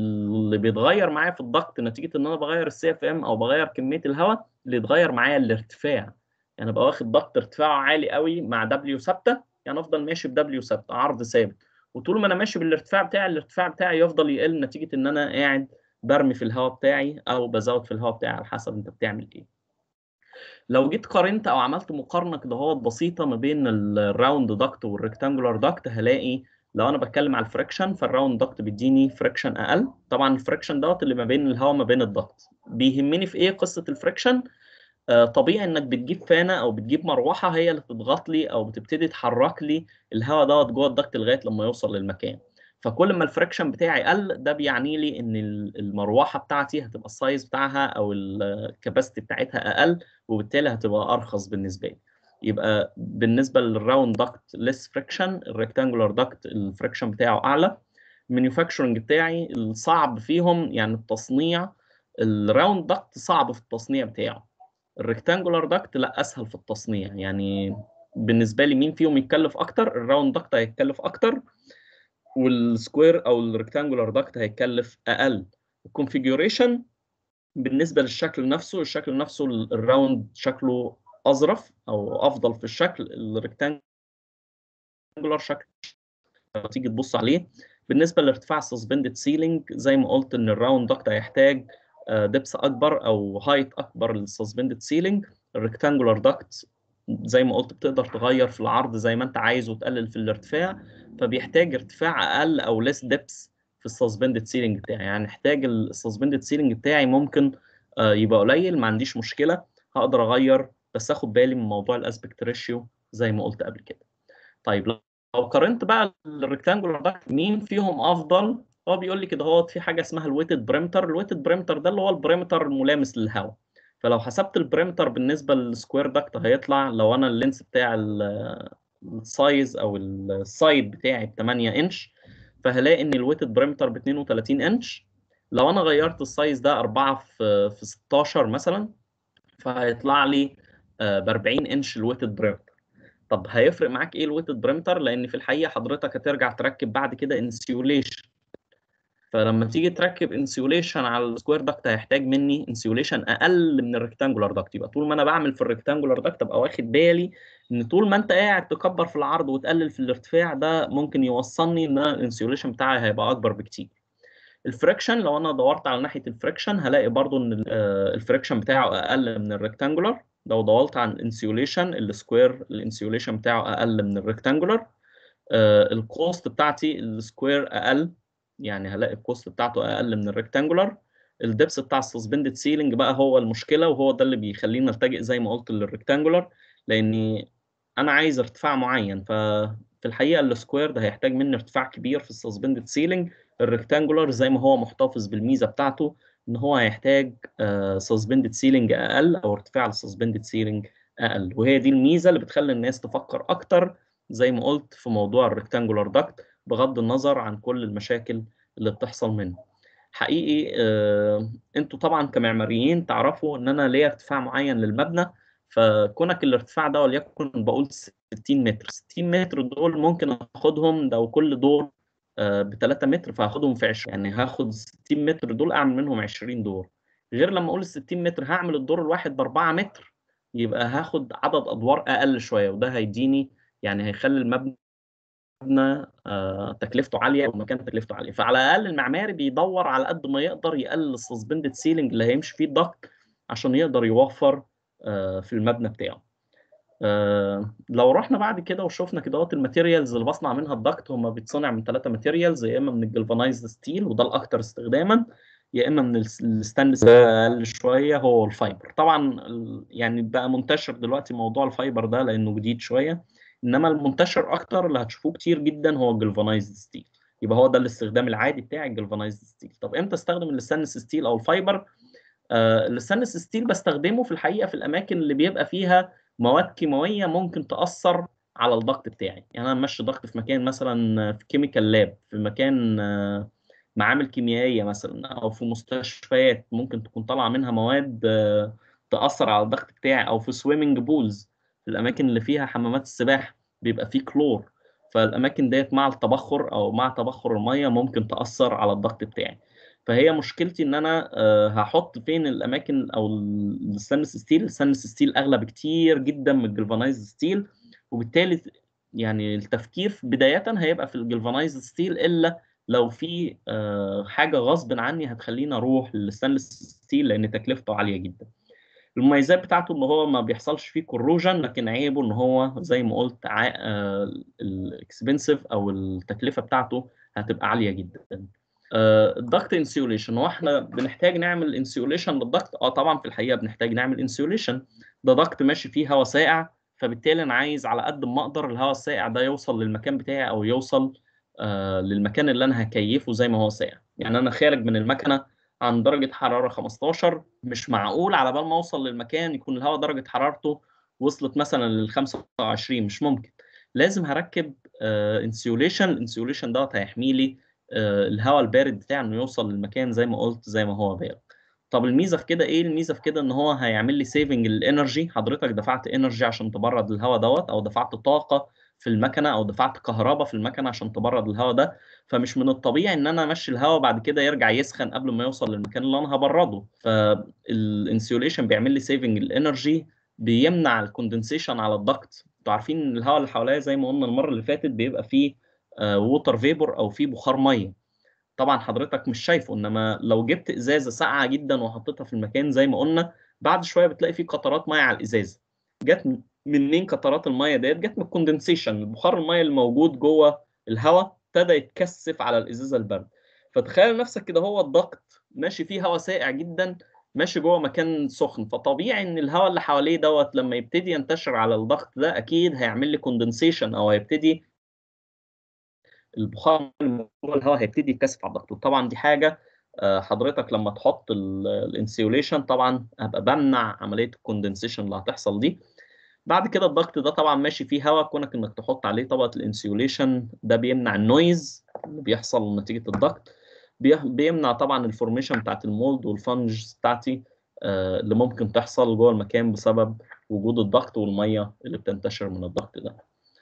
اللي بيتغير معايا في الضغط نتيجه ان انا بغير السي اف ام او بغير كميه الهواء اللي يتغير معايا الارتفاع يعني ابقى واخد ضغط ارتفاعه عالي قوي مع دبليو ثابته يعني افضل ماشي بدبليو ثابته عرض ثابت وطول ما انا ماشي بالارتفاع بتاعي الارتفاع بتاعي يفضل يقل نتيجه ان انا قاعد برمي في الهواء بتاعي او بزود في الهواء بتاعي على حسب انت بتعمل ايه لو جيت قارنت او عملت مقارنه كده هو بسيطه ما بين الراوند داكت والريكتانجولار داكت هلاقي لو انا بتكلم على الفريكشن فالراوند داكت بيديني فريكشن اقل طبعا الفريكشن دوت اللي ما بين الهواء ما بين الضغط بيهمني في ايه قصه الفريكشن آه طبيعي انك بتجيب فانه او بتجيب مروحه هي اللي تضغط لي او بتبتدي تحرك لي الهواء دوت جوه الضغط لغايه لما يوصل للمكان فكل ما الفريكشن بتاعي قل ده بيعني لي ان المروحه بتاعتي هتبقى السايز بتاعها او الكباستي بتاعتها اقل وبالتالي هتبقى ارخص بالنسبه لي يبقى بالنسبه للراوند داكت ليس فريكشن الريكتانجولار داكت الفريكشن بتاعه اعلى المانيفاكتشرنج بتاعي الصعب فيهم يعني التصنيع الراوند داكت صعب في التصنيع بتاعه الريكتانجولار داكت لا اسهل في التصنيع يعني بالنسبه لي مين فيهم يتكلف اكتر الراوند داكت هيتكلف اكتر والسكوير او الريكتانجولار داكت هيكلف اقل الكونفيجوريشن بالنسبه للشكل نفسه الشكل نفسه الراوند شكله اظرف او افضل في الشكل الريكتانجولار شكل لما تيجي تبص عليه بالنسبه لارتفاع السسبندد سيلينج زي ما قلت ان الراوند داكت هيحتاج دبس اكبر او هايت اكبر للسسبندد سيلينج الريكتانجولار داكت زي ما قلت بتقدر تغير في العرض زي ما انت عايز وتقلل في الارتفاع فبيحتاج ارتفاع اقل او ليس دبس في السسبندد سيلينج بتاعي يعني احتاج السسبندد سيلينج بتاعي ممكن يبقى قليل ما عنديش مشكله هقدر اغير بس اخد بالي من موضوع الاسبكت ريشيو زي ما قلت قبل كده طيب لو قارنت بقى الريكتانجولار ده مين فيهم افضل هو بيقول لي كده هو في حاجه اسمها الويتد بريمتر الويتد بريمتر ده اللي هو البريمتر الملامس للهواء فلو حسبت البريمتر بالنسبه للسكوير داكت هيطلع لو انا اللينس بتاع السايز او السايد بتاعي ب 8 انش فهلاقي ان الويتد بريمتر ب 32 انش لو انا غيرت السايز ده 4 في في 16 مثلا فهيطلع لي ب 40 انش الويتد بريمتر طب هيفرق معاك ايه الويتد بريمتر لان في الحقيقه حضرتك هترجع تركب بعد كده انسيوليشن فلما تيجي تركب انسيوليشن على السكوير داكت هيحتاج مني انسيوليشن اقل من الريكتانجولار داكت يبقى طول ما انا بعمل في الريكتانجولار داكت ابقى واخد بالي ان طول ما انت قاعد تكبر في العرض وتقلل في الارتفاع ده ممكن يوصلني ان الانسيوليشن بتاعي هيبقى اكبر بكتير الفريكشن لو انا دورت على ناحيه الفريكشن هلاقي برضو ان الفريكشن بتاعه اقل من الريكتانجولار لو دورت عن الانسيوليشن السكوير الانسيوليشن بتاعه اقل من الريكتانجولار الكوست بتاعتي السكوير اقل يعني هلاقي الكوست بتاعته اقل من الريكتانجولار الدبس بتاع السسبندد سيلينج بقى هو المشكله وهو ده اللي بيخليني التجئ زي ما قلت للريكتانجولار لاني انا عايز ارتفاع معين ففي الحقيقه السكوير ده هيحتاج مني ارتفاع كبير في السسبندد سيلينج الريكتانجولار زي ما هو محتفظ بالميزه بتاعته ان هو هيحتاج سسبندد سيلينج اقل او ارتفاع السسبندد سيلينج اقل وهي دي الميزه اللي بتخلي الناس تفكر اكتر زي ما قلت في موضوع الريكتانجولار داكت بغض النظر عن كل المشاكل اللي بتحصل منه حقيقي آه، انتوا طبعا كمعماريين تعرفوا ان انا ليا ارتفاع معين للمبنى فكونك الارتفاع ده وليكن بقول 60 متر 60 متر دول ممكن اخدهم لو كل دور ب 3 متر فهاخدهم في 20 يعني هاخد 60 متر دول اعمل منهم 20 دور غير لما اقول ال 60 متر هعمل الدور الواحد ب 4 متر يبقى هاخد عدد ادوار اقل شويه وده هيديني يعني هيخلي المبنى آه تكلفته عاليه والمكان تكلفته عاليه فعلى الاقل المعماري بيدور على قد ما يقدر يقلل السسبندد سيلينج اللي هيمشي فيه الضغط عشان يقدر يوفر آه في المبنى بتاعه آه لو رحنا بعد كده وشفنا كده الماتيريالز اللي بصنع منها الضغط هم بيتصنع من ثلاثه ماتيريالز يا اما من الجلفانايزد ستيل وده الاكثر استخداما يا اما من الستانلس اقل شويه هو الفايبر طبعا يعني بقى منتشر دلوقتي موضوع الفايبر ده لانه جديد شويه انما المنتشر اكتر اللي هتشوفوه كتير جدا هو الجلفانايزد ستيل يبقى هو ده الاستخدام العادي بتاع الجلفانايزد ستيل طب امتى استخدم الستانلس ستيل او الفايبر آه الستانلس ستيل بستخدمه في الحقيقه في الاماكن اللي بيبقى فيها مواد كيماويه ممكن تاثر على الضغط بتاعي يعني انا ماشي ضغط في مكان مثلا في كيميكال لاب في مكان آه معامل كيميائيه مثلا او في مستشفيات ممكن تكون طالعه منها مواد آه تاثر على الضغط بتاعي او في سويمنج بولز في الاماكن اللي فيها حمامات السباحه بيبقى فيه كلور فالاماكن ديت مع التبخر او مع تبخر الميه ممكن تاثر على الضغط بتاعي فهي مشكلتي ان انا آه، هحط فين الاماكن او الستانلس ستيل الستانلس ستيل اغلى بكتير جدا من الجلفانايز ستيل وبالتالي يعني التفكير بدايه هيبقى في الجلفانايز ستيل الا لو في آه، حاجه غصب عني هتخليني اروح للستانلس ستيل لان تكلفته عاليه جدا المميزات بتاعته ان هو ما بيحصلش فيه كروجن لكن عيبه ان هو زي ما قلت الاكسبنسيف او التكلفه بتاعته هتبقى عاليه جدا الضغط انسيوليشن هو احنا بنحتاج نعمل انسيوليشن للضغط اه طبعا في الحقيقه بنحتاج نعمل انسيوليشن ده ضغط ماشي فيه هواء ساقع فبالتالي انا عايز على قد ما اقدر الهواء الساقع ده يوصل للمكان بتاعي او يوصل آه للمكان اللي انا هكيفه زي ما هو ساقع يعني انا خارج من المكنه عن درجه حراره 15 مش معقول على بال ما اوصل للمكان يكون الهواء درجه حرارته وصلت مثلا لل 25 مش ممكن لازم هركب انسيوليشن الانسيوليشن دوت هيحمي لي آه، الهواء البارد بتاعي انه يوصل للمكان زي ما قلت زي ما هو بارد طب الميزه في كده ايه الميزه في كده ان هو هيعمل لي سيفنج الانرجي حضرتك دفعت انرجي عشان تبرد الهواء دوت او دفعت طاقه في المكنه او دفعت كهرباء في المكنه عشان تبرد الهواء ده فمش من الطبيعي ان انا امشي الهواء بعد كده يرجع يسخن قبل ما يوصل للمكان اللي انا هبرده فالانسيوليشن بيعمل لي سيفنج الانرجي بيمنع الكوندنسيشن على الضغط انتوا عارفين ان الهواء اللي حواليا زي ما قلنا المره اللي فاتت بيبقى فيه ووتر فيبور او فيه بخار ميه طبعا حضرتك مش شايفه انما لو جبت ازازه ساقعه جدا وحطيتها في المكان زي ما قلنا بعد شويه بتلاقي فيه قطرات ميه على الازازه جت منين قطرات الميه ديت جت من الكوندنسيشن بخار الميه الموجود جوه الهواء ابتدى يتكثف على الازازه البارده فتخيل نفسك كده هو الضغط ماشي فيه هواء ساقع جدا ماشي جوه مكان سخن فطبيعي ان الهواء اللي حواليه دوت لما يبتدي ينتشر على الضغط ده اكيد هيعمل لي كوندنسيشن او هيبتدي البخار اللي جوه الهواء هيبتدي يتكثف على الضغط وطبعا دي حاجه حضرتك لما تحط الانسيوليشن طبعا هبقى بمنع عمليه الكوندنسيشن اللي هتحصل دي بعد كده الضغط ده طبعا ماشي فيه هواء كونك انك تحط عليه طبقه الانسيوليشن ده بيمنع النويز اللي بيحصل نتيجه الضغط بيمنع طبعا الفورميشن بتاعت المولد والفنجز بتاعتي اللي ممكن تحصل جوه المكان بسبب وجود الضغط والميه اللي بتنتشر من الضغط ده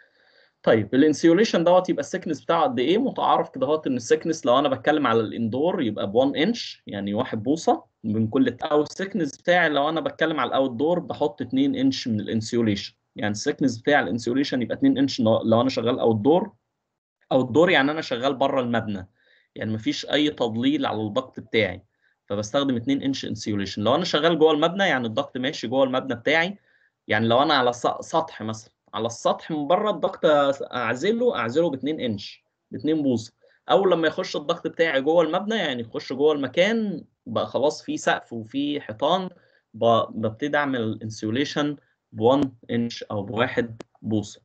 طيب الانسيوليشن دوت يبقى السكنس بتاعه قد ايه متعارف كده اهوت ان السكنس لو انا بتكلم على الاندور يبقى ب 1 انش يعني 1 بوصه من كل او السكنس بتاعي لو انا بتكلم على الاوت دور بحط 2 انش من الانسيوليشن يعني السكنس بتاع الانسيوليشن يبقى 2 انش لو انا شغال اوت دور اوت دور يعني انا شغال بره المبنى يعني مفيش اي تضليل على الضغط بتاعي فبستخدم 2 انش انسيوليشن لو انا شغال جوه المبنى يعني الضغط ماشي جوه المبنى بتاعي يعني لو انا على سطح مثلا على السطح من بره الضغط اعزله اعزله ب 2 انش ب 2 بوصه اول لما يخش الضغط بتاعي جوه المبنى يعني يخش جوه المكان بقى خلاص في سقف وفي حيطان ببتدي اعمل الانسيوليشن ب 1 انش او بواحد بوصه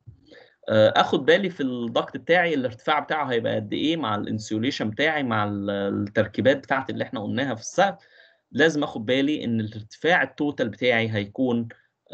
اخد بالي في الضغط بتاعي الارتفاع بتاعه هيبقى قد ايه مع الانسيوليشن بتاعي مع التركيبات بتاعتي اللي احنا قلناها في السقف لازم اخد بالي ان الارتفاع التوتال بتاعي هيكون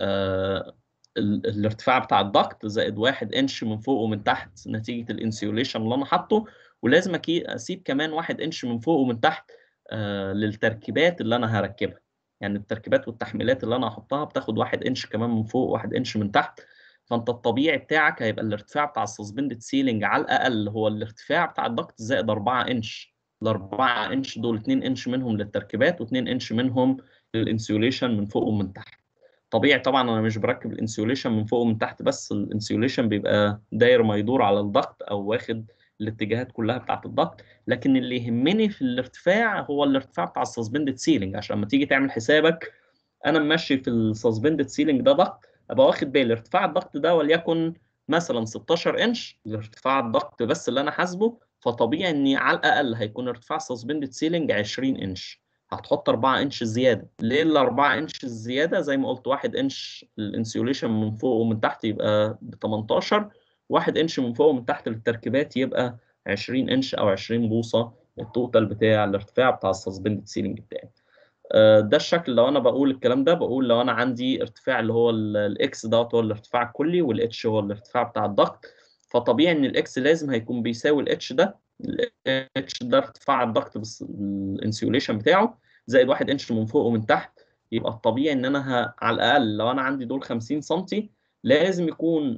آه الارتفاع بتاع الضغط زائد واحد انش من فوق ومن تحت نتيجه الانسيوليشن اللي انا حاطه ولازم اسيب كمان واحد انش من فوق ومن تحت آه للتركيبات اللي انا هركبها يعني التركيبات والتحميلات اللي انا هحطها بتاخد واحد انش كمان من فوق واحد انش من تحت فانت الطبيعي بتاعك هيبقى الارتفاع بتاع السسبندد سيلينج على الاقل هو الارتفاع بتاع الضغط زائد 4 انش ال 4 انش دول 2 انش منهم للتركيبات و2 انش منهم للانسيوليشن من فوق ومن تحت طبيعي طبعا انا مش بركب الانسيوليشن من فوق ومن تحت بس الانسيوليشن بيبقى داير ما يدور على الضغط او واخد الاتجاهات كلها بتاعه الضغط لكن اللي يهمني في الارتفاع هو الارتفاع بتاع السسبندد سيلينج عشان لما تيجي تعمل حسابك انا ماشي في السسبندد سيلينج ده ضغط ابقى واخد بالي ارتفاع الضغط ده وليكن مثلا 16 انش الارتفاع الضغط بس اللي انا حاسبه فطبيعي اني على الاقل هيكون ارتفاع سسبندد سيلينج 20 انش هتحط 4 انش زياده ليه ال 4 انش الزياده زي ما قلت 1 انش الانسيوليشن من فوق ومن تحت يبقى ب 18 1 انش من فوق ومن تحت للتركيبات يبقى 20 انش او 20 بوصه التوتال بتاع الارتفاع بتاع السسبندد سيلينج بتاعي ده الشكل لو انا بقول الكلام ده بقول لو انا عندي ارتفاع اللي هو الاكس دوت هو الارتفاع الكلي والاتش هو الارتفاع بتاع الضغط فطبيعي ان الاكس لازم هيكون بيساوي الاتش ده الاتش ده ارتفاع الضغط بس الانسيوليشن بتاعه زائد واحد انش من فوق ومن تحت يبقى الطبيعي ان انا ه... على الاقل لو انا عندي دول 50 سم لازم يكون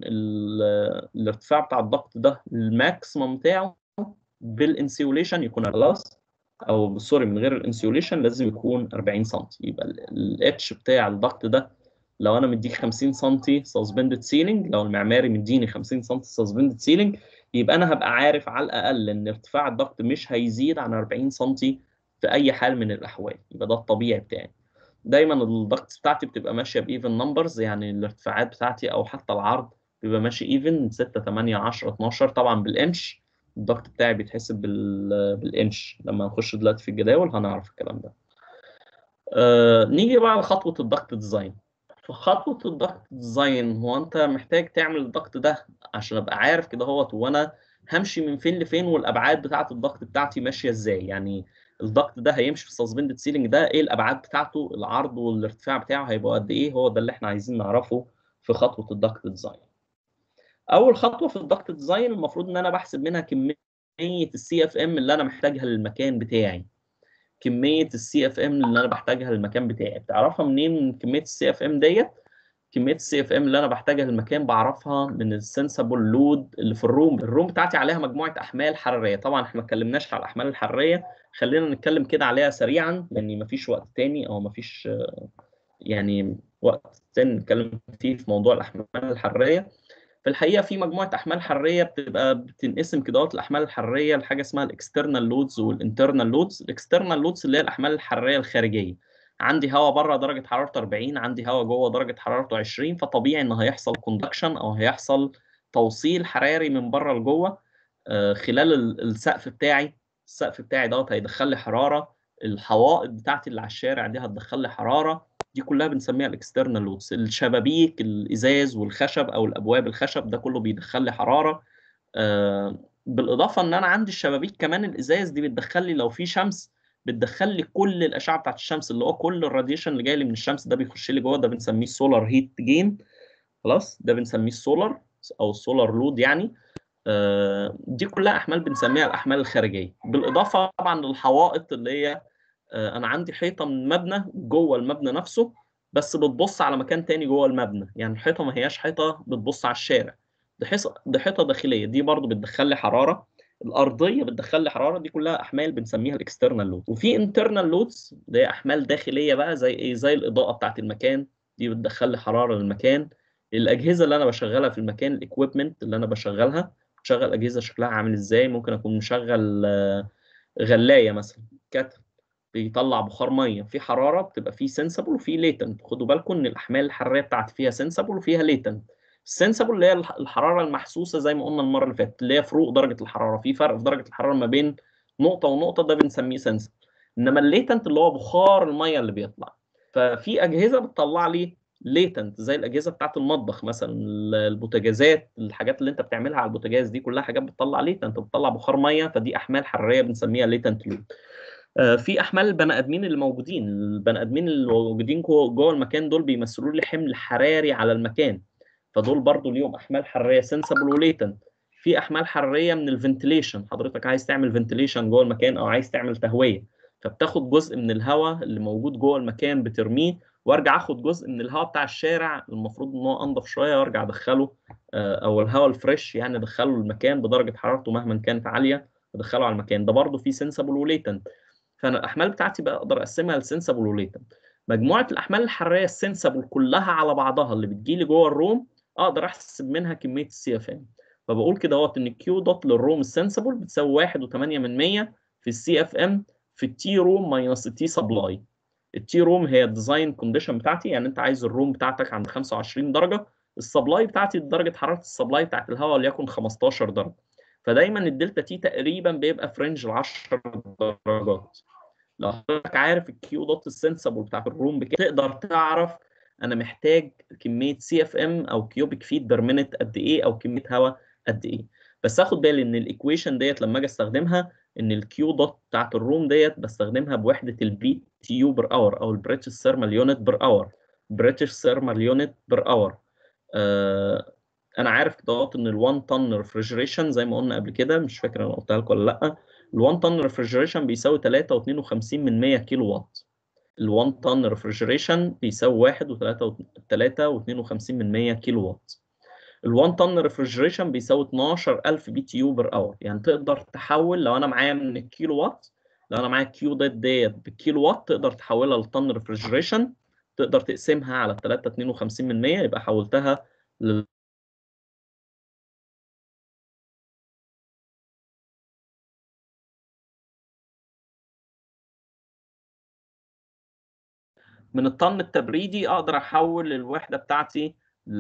الارتفاع بتاع الضغط ده الماكسيمم بتاعه بالانسيوليشن يكون خلاص او سوري من غير الانسيوليشن لازم يكون 40 سم يبقى الاتش بتاع الضغط ده لو انا مديك 50 سم سسبندد سيلينج لو المعماري مديني 50 سم سسبندد سيلينج يبقى انا هبقى عارف على الاقل ان ارتفاع الضغط مش هيزيد عن 40 سم في اي حال من الاحوال يبقى ده الطبيعي بتاعي دايما الضغط بتاعتي بتبقى ماشيه بايفن نمبرز يعني الارتفاعات بتاعتي او حتى العرض بيبقى ماشي ايفن 6 8 10 12 طبعا بالانش الضغط بتاعي بيتحسب بال... بالانش لما نخش دلوقتي في الجداول هنعرف الكلام ده آه نيجي بقى لخطوه الضغط ديزاين في خطوه الضغط ديزاين هو انت محتاج تعمل الضغط ده عشان ابقى عارف كده هوت وانا همشي من فين لفين والابعاد بتاعه الضغط بتاعتي ماشيه ازاي يعني الضغط ده هيمشي في السسبندد سيلينج ده ايه الابعاد بتاعته العرض والارتفاع بتاعه هيبقى قد ايه هو ده اللي احنا عايزين نعرفه في خطوه الضغط ديزاين اول خطوه في الضغط ديزاين المفروض ان انا بحسب منها كميه السي اف ام اللي انا محتاجها للمكان بتاعي كميه السي اف ام اللي انا بحتاجها للمكان بتاعي بتعرفها منين كميه السي اف ام ديت كميه السي اف ام اللي انا بحتاجها للمكان بعرفها من السنسبل لود اللي في الروم الروم بتاعتي عليها مجموعه احمال حراريه طبعا احنا ما اتكلمناش على الاحمال الحراريه خلينا نتكلم كده عليها سريعا لان مفيش وقت تاني او مفيش يعني وقت تاني نتكلم فيه في موضوع الاحمال الحراريه في الحقيقه في مجموعه احمال حراريه بتبقى بتنقسم كده الاحمال الحراريه لحاجه اسمها الاكسترنال لودز والانترنال لودز الاكسترنال لودز اللي هي الاحمال الحراريه الخارجيه عندي هواء بره درجه حرارته 40 عندي هواء جوه درجه حرارته 20 فطبيعي ان هيحصل كوندكشن او هيحصل توصيل حراري من بره لجوه خلال السقف بتاعي السقف بتاعي دوت هيدخل لي حراره الحوائط بتاعتي اللي على الشارع دي هتدخل لي حراره دي كلها بنسميها الاكسترنال لودز الشبابيك الازاز والخشب او الابواب الخشب ده كله بيدخل لي حراره آه بالاضافه ان انا عندي الشبابيك كمان الازاز دي بتدخل لي لو في شمس بتدخل لي كل الاشعه بتاعت الشمس اللي هو كل الراديشن اللي جاي لي من الشمس ده بيخش لي جوه ده بنسميه سولار هيت جين خلاص ده بنسميه السولار او السولار لود يعني آه دي كلها احمال بنسميها الاحمال الخارجيه بالاضافه طبعا للحوائط اللي هي انا عندي حيطه من مبنى جوه المبنى نفسه بس بتبص على مكان تاني جوه المبنى يعني الحيطه ما هياش حيطه بتبص على الشارع دي حيطه دي حيطه داخليه دي برضو بتدخل لي حراره الارضيه بتدخل لي حراره دي كلها احمال بنسميها الاكسترنال لود وفي انترنال لودز اللي هي احمال داخليه بقى زي ايه زي الاضاءه بتاعت المكان دي بتدخل لي حراره للمكان الاجهزه اللي انا بشغلها في المكان الاكويبمنت اللي انا بشغلها بشغل اجهزه شكلها عامل ازاي ممكن اكون مشغل غلايه مثلا كتل بيطلع بخار ميه في حراره بتبقى فيه سنسبل وفي ليتنت خدوا بالكم ان الاحمال الحراريه بتاعتي فيها سنسبل وفيها ليتنت السنسبل اللي هي الحراره المحسوسه زي ما قلنا المره اللي فاتت اللي هي فروق درجه الحراره في فرق في درجه الحراره ما بين نقطه ونقطه ده بنسميه سنسبل انما الليتنت اللي هو بخار الميه اللي بيطلع ففي اجهزه بتطلع لي ليتنت زي الاجهزه بتاعه المطبخ مثلا البوتاجازات الحاجات اللي انت بتعملها على البوتاجاز دي كلها حاجات بتطلع ليتنت بتطلع بخار ميه فدي احمال حراريه بنسميها ليتنت لود في احمال البني ادمين اللي موجودين البني ادمين اللي موجودين جوه المكان دول بيمثلوا لي حمل حراري على المكان فدول برضو ليهم احمال حراريه سنسبل وليتنت في احمال حراريه من الفنتليشن حضرتك عايز تعمل فنتليشن جوه المكان او عايز تعمل تهويه فبتاخد جزء من الهواء اللي موجود جوه المكان بترميه وارجع اخد جزء من الهواء بتاع الشارع المفروض ان هو انضف شويه وارجع ادخله او الهواء الفريش يعني ادخله المكان بدرجه حرارته مهما كانت عاليه ادخله على المكان ده برضو فيه سنسبل وليتنت فانا الاحمال بتاعتي بقى اقدر اقسمها لسنسبل وليتنت مجموعه الاحمال الحراريه السنسبل كلها على بعضها اللي بتجيلي جوه الروم اقدر احسب منها كميه السي اف ام فبقول كده اهوت ان كيو دوت للروم السنسبل بتساوي 1.8 من 100 في السي اف ام في التي روم ماينس التي سبلاي التي روم هي الديزاين كونديشن بتاعتي يعني انت عايز الروم بتاعتك عند 25 درجه السبلاي بتاعتي درجه حراره السبلاي بتاعت الهواء وليكن 15 درجه فدايما الدلتا تي تقريبا بيبقى في رينج ال 10 درجات لو حضرتك عارف الكيو دوت السنسبل بتاعت الروم بكده تقدر تعرف انا محتاج كميه سي اف ام او كيوبيك فيت بير مينت قد ايه او كميه هواء قد ايه بس اخد بالي ان الايكويشن ديت لما اجي استخدمها ان الكيو دوت بتاعت الروم ديت بستخدمها بوحده البي تي يو بر اور او البريتش ثيرمال يونت بر اور بريتش ثيرمال يونت بر اور انا عارف كده ان ال1 طن ريفريجريشن زي ما قلنا قبل كده مش فاكر انا قلتها لكم ولا لا ال1 طن ريفريجريشن بيساوي 3.52 من 100 كيلو وات ال1 طن ريفريجريشن بيساوي 1.3.52 من 100 كيلو وات ال1 طن ريفريجريشن بيساوي 12000 بي تي يو بر اور يعني تقدر تحول لو انا معايا من الكيلو وات لو انا معايا كيو ديت ديت بالكيلو وات تقدر تحولها لطن ريفرجريشن تقدر تقسمها على 3.52 من 100 يبقى حولتها لل من الطن التبريدي اقدر احول الوحده بتاعتي ل...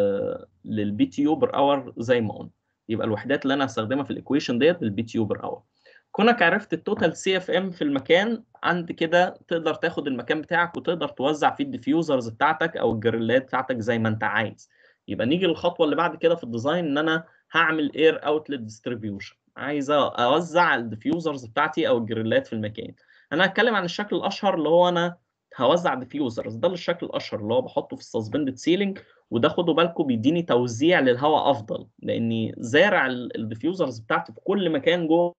للبي تي يو بر اور زي ما قلنا يبقى الوحدات اللي انا هستخدمها في الايكويشن ديت بالبي تي يو بر اور كونك عرفت التوتال سي اف ام في المكان عند كده تقدر تاخد المكان بتاعك وتقدر توزع فيه الديفيوزرز بتاعتك او الجريلات بتاعتك زي ما انت عايز يبقى نيجي للخطوه اللي بعد كده في الديزاين ان انا هعمل اير اوتلت ديستريبيوشن عايز اوزع الديفيوزرز بتاعتي او الجريلات في المكان انا هتكلم عن الشكل الاشهر اللي هو انا هوزع ديفيوزرز ده الشكل الاشهر اللي هو بحطه في السسبندد سيلينج وده خدوا بالكم بيديني توزيع للهواء افضل لاني زارع الديفيوزرز بتاعتي في كل مكان جوه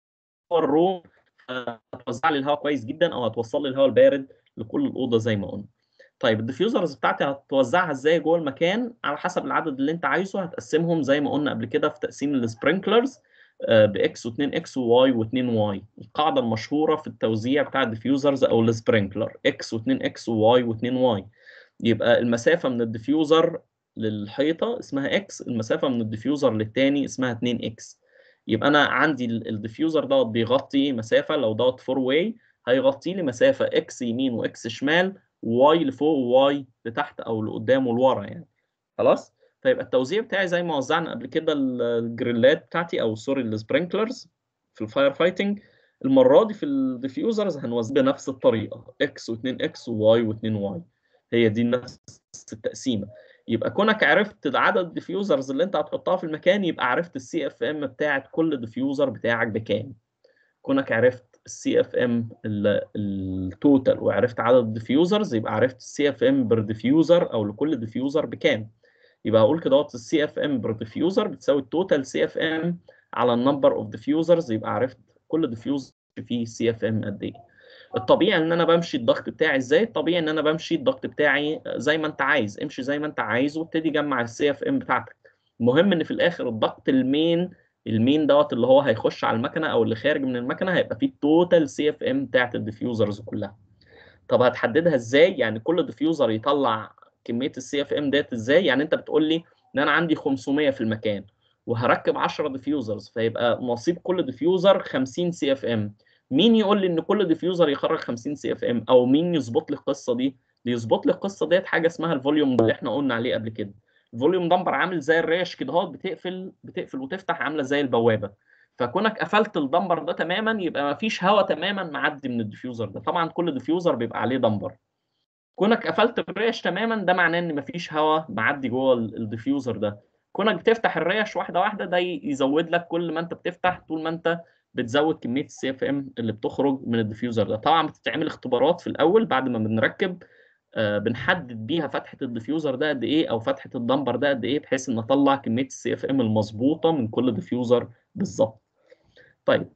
الروم هتوزع لي الهواء كويس جدا او هتوصل لي الهواء البارد لكل الاوضه زي ما قلنا طيب الديفيوزرز بتاعتي هتوزعها ازاي جوه المكان على حسب العدد اللي انت عايزه هتقسمهم زي ما قلنا قبل كده في تقسيم السبرينكلرز باكس و2 اكس وواي و2 واي القاعده المشهوره في التوزيع بتاع الديفيوزرز او السبرينكلر اكس و2 اكس وواي و2 واي يبقى المسافه من الديفيوزر للحيطه اسمها اكس المسافه من الديفيوزر للتاني اسمها 2 اكس يبقى انا عندي الديفيوزر دوت بيغطي مسافه لو دوت فور واي هيغطي لي مسافه اكس يمين واكس شمال واي لفوق وواي لتحت او لقدام ولورا يعني خلاص فيبقى التوزيع بتاعي زي ما وزعنا قبل كده الجريلات بتاعتي او سوري السبرينكلرز في الفاير فايتنج المره دي في الديفيوزرز هنوزع بنفس الطريقه اكس و2 اكس وواي و2 واي هي دي نفس التقسيمه يبقى كونك عرفت عدد الديفيوزرز اللي انت هتحطها في المكان يبقى عرفت السي اف ام بتاعت كل ديفيوزر بتاعك بكام كونك عرفت السي اف ام التوتال وعرفت عدد الديفيوزرز يبقى عرفت السي اف ام بر ديفيوزر او لكل ديفيوزر بكام يبقى هقول كده اهوت السي اف ام بر ديفيوزر بتساوي التوتال سي اف ام على النمبر اوف ديفيوزرز يبقى عرفت كل ديفيوزر فيه سي اف ام قد ايه الطبيعي ان انا بمشي الضغط بتاعي ازاي الطبيعي ان انا بمشي الضغط بتاعي زي ما انت عايز امشي زي ما انت عايز وابتدي جمع السي اف ام بتاعتك المهم ان في الاخر الضغط المين المين دوت اللي هو هيخش على المكنه او اللي خارج من المكنه هيبقى فيه التوتال سي اف ام بتاعت الديفيوزرز كلها طب هتحددها ازاي يعني كل ديفيوزر يطلع كميه السي اف ام ديت ازاي يعني انت بتقول لي ان انا عندي 500 في المكان وهركب 10 ديفيوزرز فيبقى نصيب كل ديفيوزر 50 سي اف ام مين يقول لي ان كل ديفيوزر يخرج 50 سي اف ام او مين يظبط لي القصه دي اللي يظبط لي القصه ديت حاجه اسمها الفوليوم اللي احنا قلنا عليه قبل كده الفوليوم دمبر عامل زي الريش كده اهو بتقفل بتقفل وتفتح عامله زي البوابه فكونك قفلت الدمبر ده تماما يبقى ما فيش هواء تماما معدي من الديفيوزر ده طبعا كل ديفيوزر بيبقى عليه دمبر كونك قفلت الريش تماما ده معناه ان مفيش هواء معدي جوه الديفيوزر ده كونك بتفتح الريش واحده واحده ده يزود لك كل ما انت بتفتح طول ما انت بتزود كميه السي اف ام اللي بتخرج من الديفيوزر ده طبعا بتتعمل اختبارات في الاول بعد ما بنركب آه بنحدد بيها فتحه الديفيوزر ده قد ايه او فتحه الدمبر ده قد ايه بحيث ان نطلع كميه السي اف ام المظبوطه من كل ديفيوزر بالظبط طيب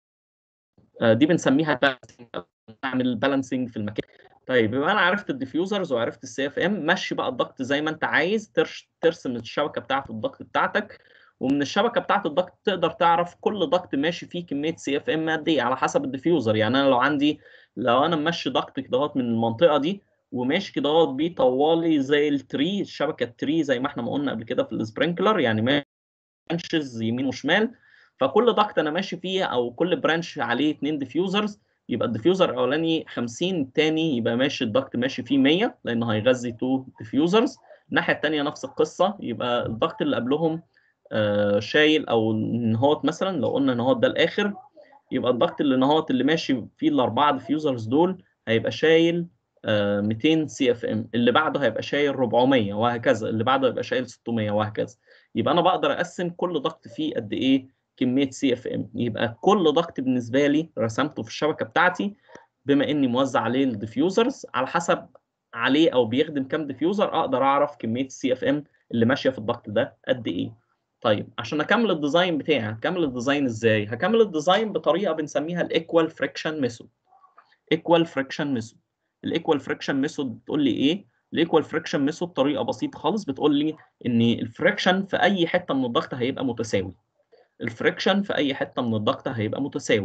آه دي بنسميها نعمل بالانسنج في المكان طيب يبقى انا عرفت الديفيوزرز وعرفت السي اف ام مشي بقى الضغط زي ما انت عايز ترش ترسم الشبكه بتاعه الضغط بتاعتك ومن الشبكه بتاعه الضغط تقدر تعرف كل ضغط ماشي فيه كميه سي اف ام قد ايه على حسب الديفيوزر يعني انا لو عندي لو انا ماشي ضغط كده من المنطقه دي وماشي كده بيه طوالي زي التري الشبكه التري زي ما احنا ما قلنا قبل كده في السبرينكلر يعني برانشز يمين وشمال فكل ضغط انا ماشي فيه او كل برانش عليه اثنين ديفيوزرز يبقى الديفيوزر الاولاني 50 الثاني يبقى ماشي الضغط ماشي فيه 100 لانه هيغذي تو ديفيوزرز الناحيه الثانيه نفس القصه يبقى الضغط اللي قبلهم آه شايل او نهوت مثلا لو قلنا نهوت ده الاخر يبقى الضغط اللي نهوت اللي ماشي فيه الاربعه ديفيوزرز دول هيبقى شايل آه 200 سي اف ام اللي بعده هيبقى شايل 400 وهكذا اللي بعده هيبقى شايل 600 وهكذا يبقى انا بقدر اقسم كل ضغط فيه قد ايه كميه سي اف ام يبقى كل ضغط بالنسبه لي رسمته في الشبكه بتاعتي بما اني موزع عليه الديفيوزرز على حسب عليه او بيخدم كام ديفيوزر اقدر اعرف كميه السي اف ام اللي ماشيه في الضغط ده قد ايه طيب عشان اكمل الديزاين بتاعي هكمل الديزاين ازاي هكمل الديزاين بطريقه بنسميها الايكوال فريكشن ميثود ايكوال فريكشن ميثود الايكوال فريكشن ميثود بتقول لي ايه الايكوال فريكشن ميثود طريقه بسيطه خالص بتقول لي ان الفريكشن في اي حته من الضغط هيبقى متساوي الفريكشن في اي حته من الضغط هيبقى متساوي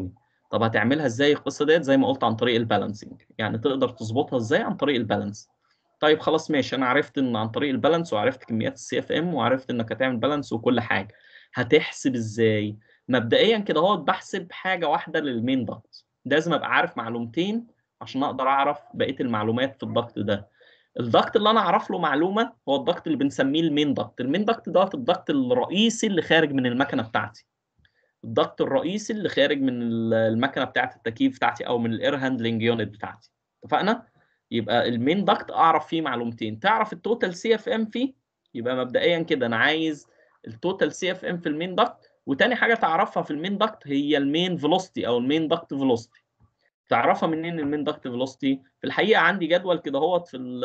طب هتعملها ازاي القصه ديت زي ما قلت عن طريق البالانسنج يعني تقدر تظبطها ازاي عن طريق البالانس طيب خلاص ماشي انا عرفت ان عن طريق البالانس وعرفت كميات السي اف ام وعرفت انك هتعمل بالانس وكل حاجه هتحسب ازاي مبدئيا كده هو بحسب حاجه واحده للمين ضغط لازم ابقى عارف معلومتين عشان اقدر اعرف بقيه المعلومات في الضغط ده الضغط اللي انا اعرف له معلومه هو الضغط اللي بنسميه المين ضغط المين ضغط دوت الضغط الرئيسي اللي خارج من المكنه بتاعتي الضغط الرئيسي اللي خارج من المكنه بتاعت التكييف بتاعتي او من الاير هاندلنج يونت بتاعتي اتفقنا يبقى المين ضغط اعرف فيه معلومتين تعرف التوتال سي اف ام فيه يبقى مبدئيا كده انا عايز التوتال سي اف ام في المين ضغط وتاني حاجه تعرفها في المين ضغط هي المين فيلوسيتي او المين ضغط فيلوسيتي تعرفها منين المين ضغط فيلوسيتي في الحقيقه عندي جدول كده هوت في ال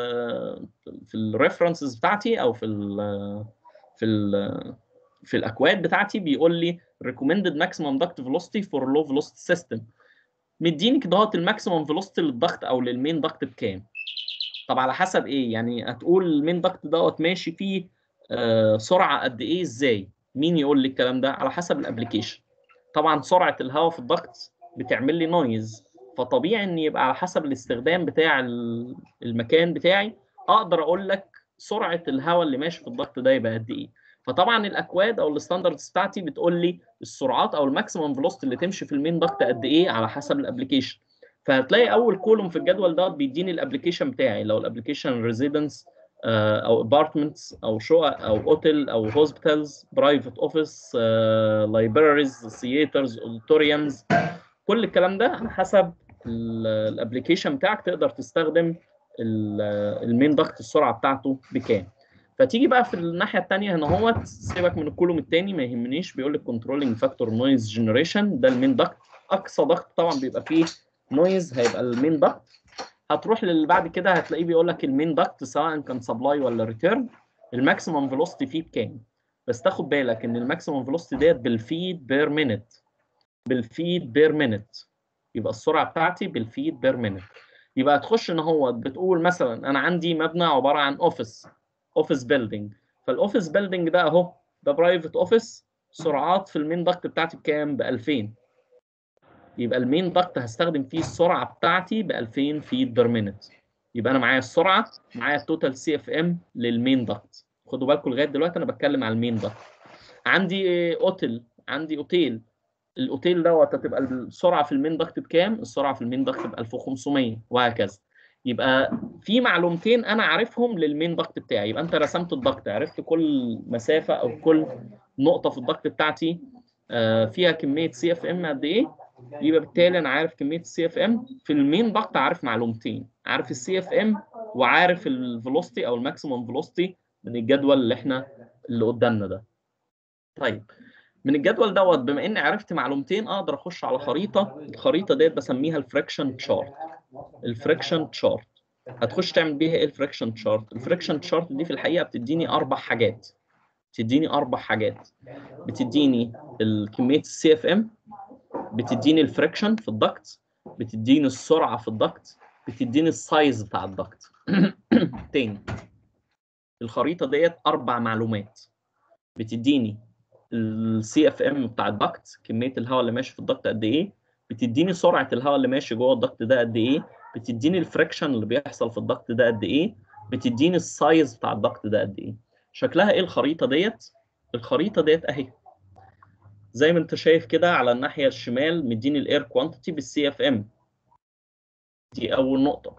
في الريفرنسز بتاعتي او في ال في ال في الاكواد بتاعتي بيقول لي recommended maximum duct velocity for low velocity system مديني كده هوت الماكسيمم فيلوسيتي للضغط او للمين ضغط بكام طب على حسب ايه يعني هتقول المين ضغط دوت ماشي فيه آه سرعه قد ايه ازاي مين يقول لي الكلام ده على حسب الابلكيشن طبعا سرعه الهواء في الضغط بتعمل لي نويز فطبيعي ان يبقى على حسب الاستخدام بتاع المكان بتاعي اقدر اقول لك سرعه الهواء اللي ماشي في الضغط ده يبقى قد ايه فطبعا الاكواد او الستاندردز بتاعتي بتقول لي السرعات او الماكسيمم فيلوسيتي اللي تمشي في المين ضغط قد ايه على حسب الابلكيشن فهتلاقي اول كولوم في الجدول ده بيديني الابلكيشن بتاعي لو الابلكيشن ريزيدنس او ابارتمنتس او شقق او اوتيل او هوسبيتالز برايفت اوفيس لايبراريز ثياترز اوديتوريومز كل الكلام ده على حسب الابلكيشن بتاعك تقدر تستخدم المين ضغط السرعه بتاعته بكام فتيجي بقى في الناحيه الثانيه هنا هو سيبك من الكولوم الثاني ما يهمنيش بيقول لك كنترولنج فاكتور نويز جنريشن ده المين ضغط اقصى ضغط طبعا بيبقى فيه نويز هيبقى المين ضغط هتروح للي بعد كده هتلاقيه بيقول لك المين ضغط سواء كان سبلاي ولا ريتيرن الماكسيمم فيلوسيتي فيه بكام بس تاخد بالك ان الماكسيمم فيلوسيتي ديت بالفيد بير مينت بالفيد بير مينت يبقى السرعه بتاعتي بالفيد بير مينت يبقى تخش ان هو بتقول مثلا انا عندي مبنى عباره عن اوفيس اوفيس بيلدينج فالاوفيس بيلدينج ده اهو ده برايفت اوفيس سرعات في المين ضغط بتاعتي بكام ب 2000 يبقى المين ضغط هستخدم فيه السرعه بتاعتي ب 2000 فيت بير مينت يبقى انا معايا السرعه معايا التوتال سي اف ام للمين ضغط خدوا بالكم لغايه دلوقتي انا بتكلم على المين ضغط عندي اوتيل عندي اوتيل الاوتيل دوت هتبقى السرعه في المين ضغط بكام السرعه في المين ضغط ب 1500 وهكذا يبقى في معلومتين انا عارفهم للمين ضغط بتاعي يبقى انت رسمت الضغط عرفت كل مسافه او كل نقطه في الضغط بتاعتي فيها كميه سي اف ام قد ايه يبقى بالتالي انا عارف كميه السي اف ام في المين ضغط عارف معلومتين عارف السي اف ام وعارف الفيلوسيتي او الماكسيمم فيلوسيتي من الجدول اللي احنا اللي قدامنا ده طيب من الجدول دوت بما اني عرفت معلومتين اقدر اخش على خريطه الخريطه ديت بسميها الفريكشن تشارت الفريكشن تشارت هتخش تعمل بيها ايه الفريكشن تشارت الفريكشن تشارت دي في الحقيقه بتديني اربع حاجات بتديني اربع حاجات بتديني كميه السي اف ام بتديني الفريكشن في الضغط بتديني السرعه في الضغط بتديني السايز بتاع الضغط تاني الخريطه ديت اربع معلومات بتديني السي اف ام بتاع الضغط كميه الهواء اللي ماشي في الضغط قد ايه بتديني سرعه الهواء اللي ماشي جوه الضغط ده قد ايه بتديني الفريكشن اللي بيحصل في الضغط ده قد ايه بتديني السايز بتاع الضغط ده قد ايه شكلها ايه الخريطه ديت الخريطه ديت اهي زي ما انت شايف كده على الناحيه الشمال مديني الاير كوانتيتي بالسي اف ام دي اول نقطه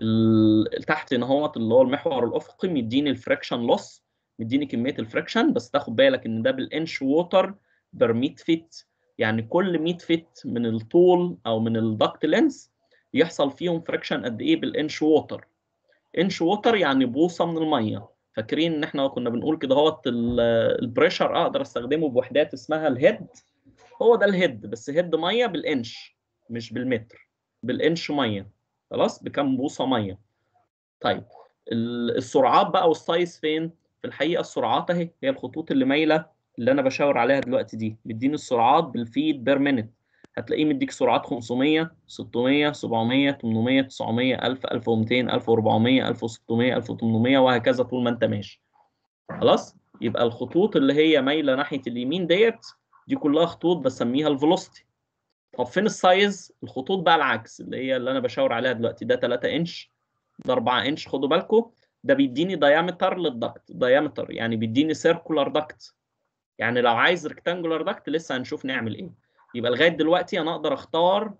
تحت هنا اهوت اللي هو المحور الافقي مديني الفريكشن لوس مديني كميه الفريكشن بس تاخد بالك ان ده بالانش ووتر بير 100 فيت يعني كل 100 فيت من الطول او من الدكت لينس يحصل فيهم فريكشن قد ايه بالانش ووتر انش ووتر يعني بوصه من الميه فاكرين ان احنا كنا بنقول كده اهوت البريشر اقدر استخدمه بوحدات اسمها الهيد هو ده الهيد بس هيد ميه بالانش مش بالمتر بالانش ميه خلاص بكام بوصه ميه طيب السرعات بقى والسايز فين في الحقيقه السرعات اهي هي الخطوط اللي مايله اللي انا بشاور عليها دلوقتي دي مديني السرعات بالفيد بير مينت هتلاقيه مديك سرعات 500 600 700 800 900 1000 1200 1400 1600 1800 وهكذا طول ما انت ماشي خلاص يبقى الخطوط اللي هي مايله ناحيه اليمين ديت دي كلها خطوط بسميها الفيلوسيتي طب فين السايز الخطوط بقى العكس اللي هي اللي انا بشاور عليها دلوقتي ده 3 انش ده 4 انش خدوا بالكم ده بيديني دايمتر للدكت دايمتر يعني بيديني سيركولار دكت يعني لو عايز ريكتانجولار دكت لسه هنشوف نعمل ايه يبقى لغايه دلوقتي انا اقدر اختار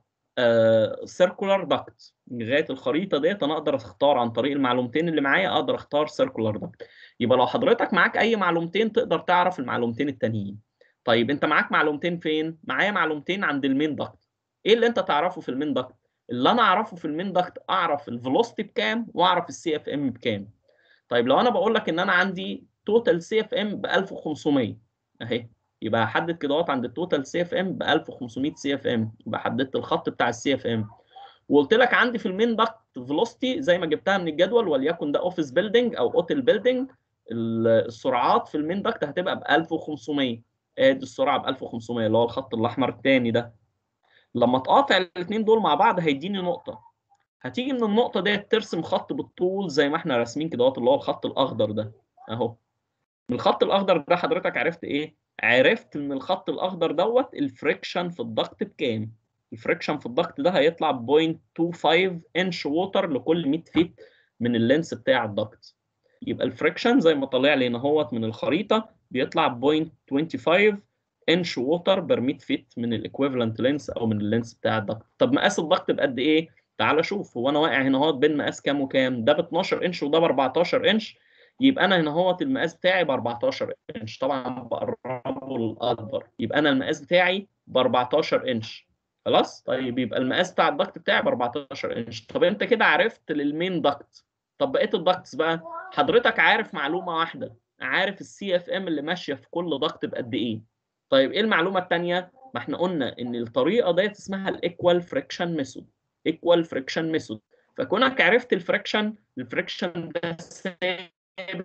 سيركولار دكت لغايه الخريطه ديت انا اقدر اختار عن طريق المعلومتين اللي معايا اقدر اختار سيركولار دكت يبقى لو حضرتك معاك اي معلومتين تقدر تعرف المعلومتين التانيين طيب انت معاك معلومتين فين معايا معلومتين عند المين دكت ايه اللي انت تعرفه في المين دكت اللي انا اعرفه في المين دكت اعرف الفيلوسيتي بكام واعرف السي اف ام بكام طيب لو انا بقول لك ان انا عندي توتال سي اف ام ب 1500 اهي يبقى هحدد كده اهوت عند التوتال سي اف ام ب 1500 سي اف ام يبقى حددت الخط بتاع السي اف ام وقلت لك عندي في المين دكت فيلوسيتي زي ما جبتها من الجدول وليكن ده اوفيس بيلدينج او اوتيل بيلدينج السرعات في المين دكت هتبقى ب 1500 ادي السرعه ب 1500 اللي هو الخط الاحمر الثاني ده لما تقاطع الاثنين دول مع بعض هيديني نقطه هتيجي من النقطه ديت ترسم خط بالطول زي ما احنا راسمين كده اللي هو الخط الاخضر ده اهو من الخط الاخضر ده حضرتك عرفت ايه عرفت ان الخط الاخضر دوت الفريكشن في الضغط بكام الفريكشن في الضغط ده هيطلع ب 0.25 انش ووتر لكل 100 فيت من اللينس بتاع الضغط يبقى الفريكشن زي ما طالع لي اهوت من الخريطه بيطلع ب 0.25 انش ووتر بير 100 فيت من الايكويفالنت لينس او من اللينس بتاع الضغط طب مقاس الضغط بقد ايه تعال شوف هو انا واقع هنا اهوت بين مقاس كام وكام ده ب 12 انش وده ب 14 انش يبقى انا هنا اهوت المقاس بتاعي ب 14 انش طبعا بقربه الاكبر يبقى انا المقاس بتاعي ب 14 انش خلاص طيب يبقى المقاس بتاع الضغط بتاعي ب 14 انش طب انت كده عرفت للمين ضغط طب بقيه الضغطس بقى حضرتك عارف معلومه واحده عارف السي اف ام اللي ماشيه في كل ضغط بقد ايه طيب ايه المعلومه الثانيه ما احنا قلنا ان الطريقه ديت اسمها الايكوال فريكشن ميثود ايكوال فريكشن ميثود فكونك عرفت الفريكشن الفريكشن ده ثابت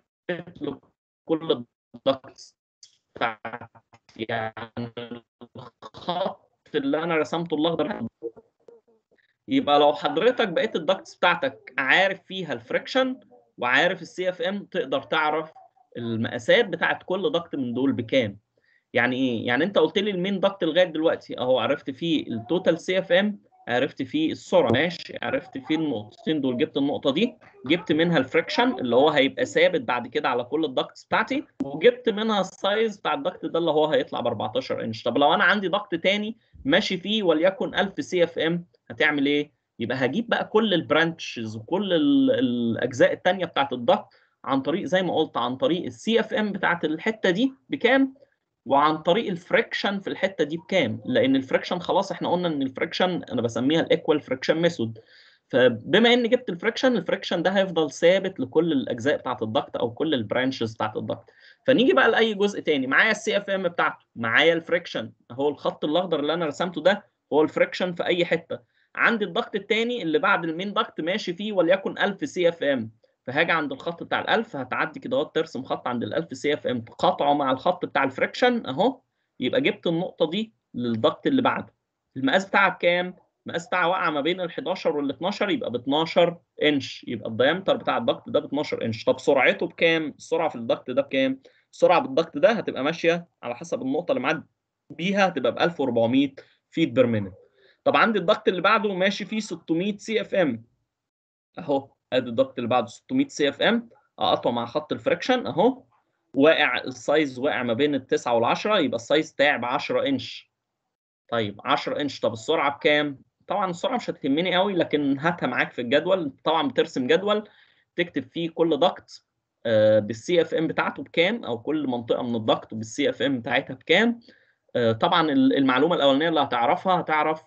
لكل الضغط يعني الخط اللي انا رسمته الاخضر يبقى لو حضرتك بقيت الدكتس بتاعتك عارف فيها الفريكشن وعارف السي اف ام تقدر تعرف المقاسات بتاعت كل ضغط من دول بكام يعني ايه يعني انت قلت لي المين ضغط لغايه دلوقتي اهو عرفت فيه التوتال سي اف ام عرفت فيه السرعه ماشي عرفت فيه النقطتين دول جبت النقطه دي جبت منها الفريكشن اللي هو هيبقى ثابت بعد كده على كل الضغط بتاعتي وجبت منها السايز بتاع الضغط ده اللي هو هيطلع ب 14 انش طب لو انا عندي ضغط تاني ماشي فيه وليكن 1000 سي اف ام هتعمل ايه يبقى هجيب بقى كل البرانشز وكل الاجزاء الثانيه بتاعت الضغط عن طريق زي ما قلت عن طريق السي اف ام بتاعت الحته دي بكام وعن طريق الفريكشن في الحته دي بكام لان الفريكشن خلاص احنا قلنا ان الفريكشن انا بسميها الايكوال فريكشن ميثود فبما اني جبت الفريكشن الفريكشن ده هيفضل ثابت لكل الاجزاء بتاعت الضغط او كل البرانشز بتاعت الضغط فنيجي بقى لاي جزء تاني معايا السي اف ام بتاعته معايا الفريكشن اهو الخط الاخضر اللي انا رسمته ده هو الفريكشن في اي حته عندي الضغط الثاني اللي بعد المين ضغط ماشي فيه وليكن 1000 سي اف ام فهاجي عند الخط بتاع ال 1000 هتعدي كده اهو ترسم خط عند ال 1000 سي اف ام تقاطعه مع الخط بتاع الفريكشن اهو يبقى جبت النقطه دي للضغط اللي بعده المقاس بتاعها بكام؟ المقاس بتاعها واقع ما بين ال 11 وال 12 يبقى ب 12 انش يبقى الدايمتر بتاع الضغط ده ب 12 انش طب سرعته بكام؟ السرعه في الضغط ده بكام؟ السرعه بالضغط ده هتبقى ماشيه على حسب النقطه اللي معدي بيها هتبقى ب 1400 فيت بير مينيت طب عندي الضغط اللي بعده ماشي فيه 600 سي اف ام اهو ادي الضغط اللي بعده 600 سي اف ام اقطعه مع خط الفريكشن اهو واقع السايز واقع ما بين التسعة والعشرة يبقى السايز بتاعي ب 10 انش طيب 10 انش طب السرعه بكام؟ طبعا السرعه مش هتهمني قوي لكن هاتها معاك في الجدول طبعا بترسم جدول تكتب فيه كل ضغط بالسي اف ام بتاعته بكام او كل منطقه من الضغط بالسي اف ام بتاعتها بكام طبعا المعلومه الاولانيه اللي هتعرفها هتعرف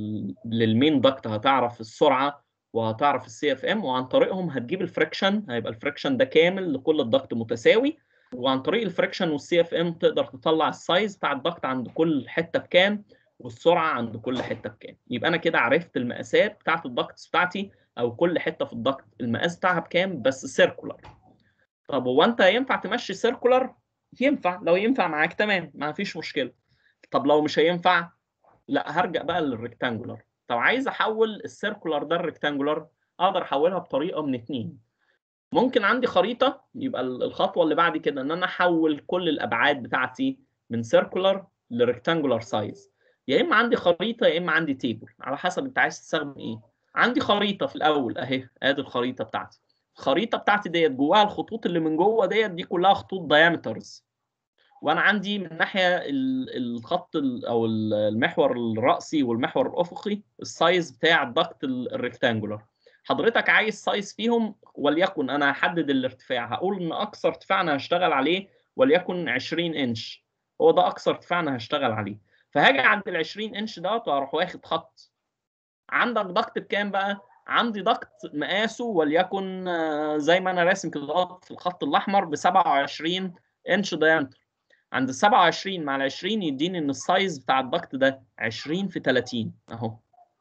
للمين ضغط هتعرف السرعه وهتعرف السي اف ام وعن طريقهم هتجيب الفريكشن هيبقى الفريكشن ده كامل لكل الضغط متساوي وعن طريق الفريكشن والسي اف ام تقدر تطلع السايز بتاع الضغط عند كل حته بكام والسرعه عند كل حته بكام يبقى انا كده عرفت المقاسات بتاعت الضغط بتاعتي او كل حته في الضغط المقاس بتاعها بكام بس سيركولار طب هو انت ينفع تمشي سيركولار ينفع لو ينفع معاك تمام ما فيش مشكله طب لو مش هينفع لا هرجع بقى للريكتانجولار طب عايز احول السيركولار ده الريكتانجولار اقدر احولها بطريقه من اتنين ممكن عندي خريطه يبقى الخطوه اللي بعد كده ان انا احول كل الابعاد بتاعتي من سيركولار لريكتانجولار سايز يا اما عندي خريطه يا اما عندي تيبل على حسب انت عايز تستخدم ايه عندي خريطه في الاول اهي ادي الخريطه بتاعتي الخريطه بتاعتي ديت جواها الخطوط اللي من جوه ديت دي كلها خطوط دايمترز وانا عندي من ناحيه ال- الخط ال- او ال- المحور الرأسي والمحور الافقي السايز بتاع الضغط ال- الريكتانجولار حضرتك عايز سايز فيهم وليكن انا هحدد الارتفاع هقول ان اقصى ارتفاع انا هشتغل عليه وليكن 20 انش هو ده اقصى ارتفاع انا هشتغل عليه فهاجي عند ال 20 انش دوت واروح واخد خط عندك ضغط بكام بقى عندي ضغط مقاسه وليكن آه، زي ما انا راسم كده ضغط في الخط الاحمر ب 27 انش دايمتر عند ال 27 مع ال 20 يديني ان السايز بتاع الضغط ده 20 في 30 اهو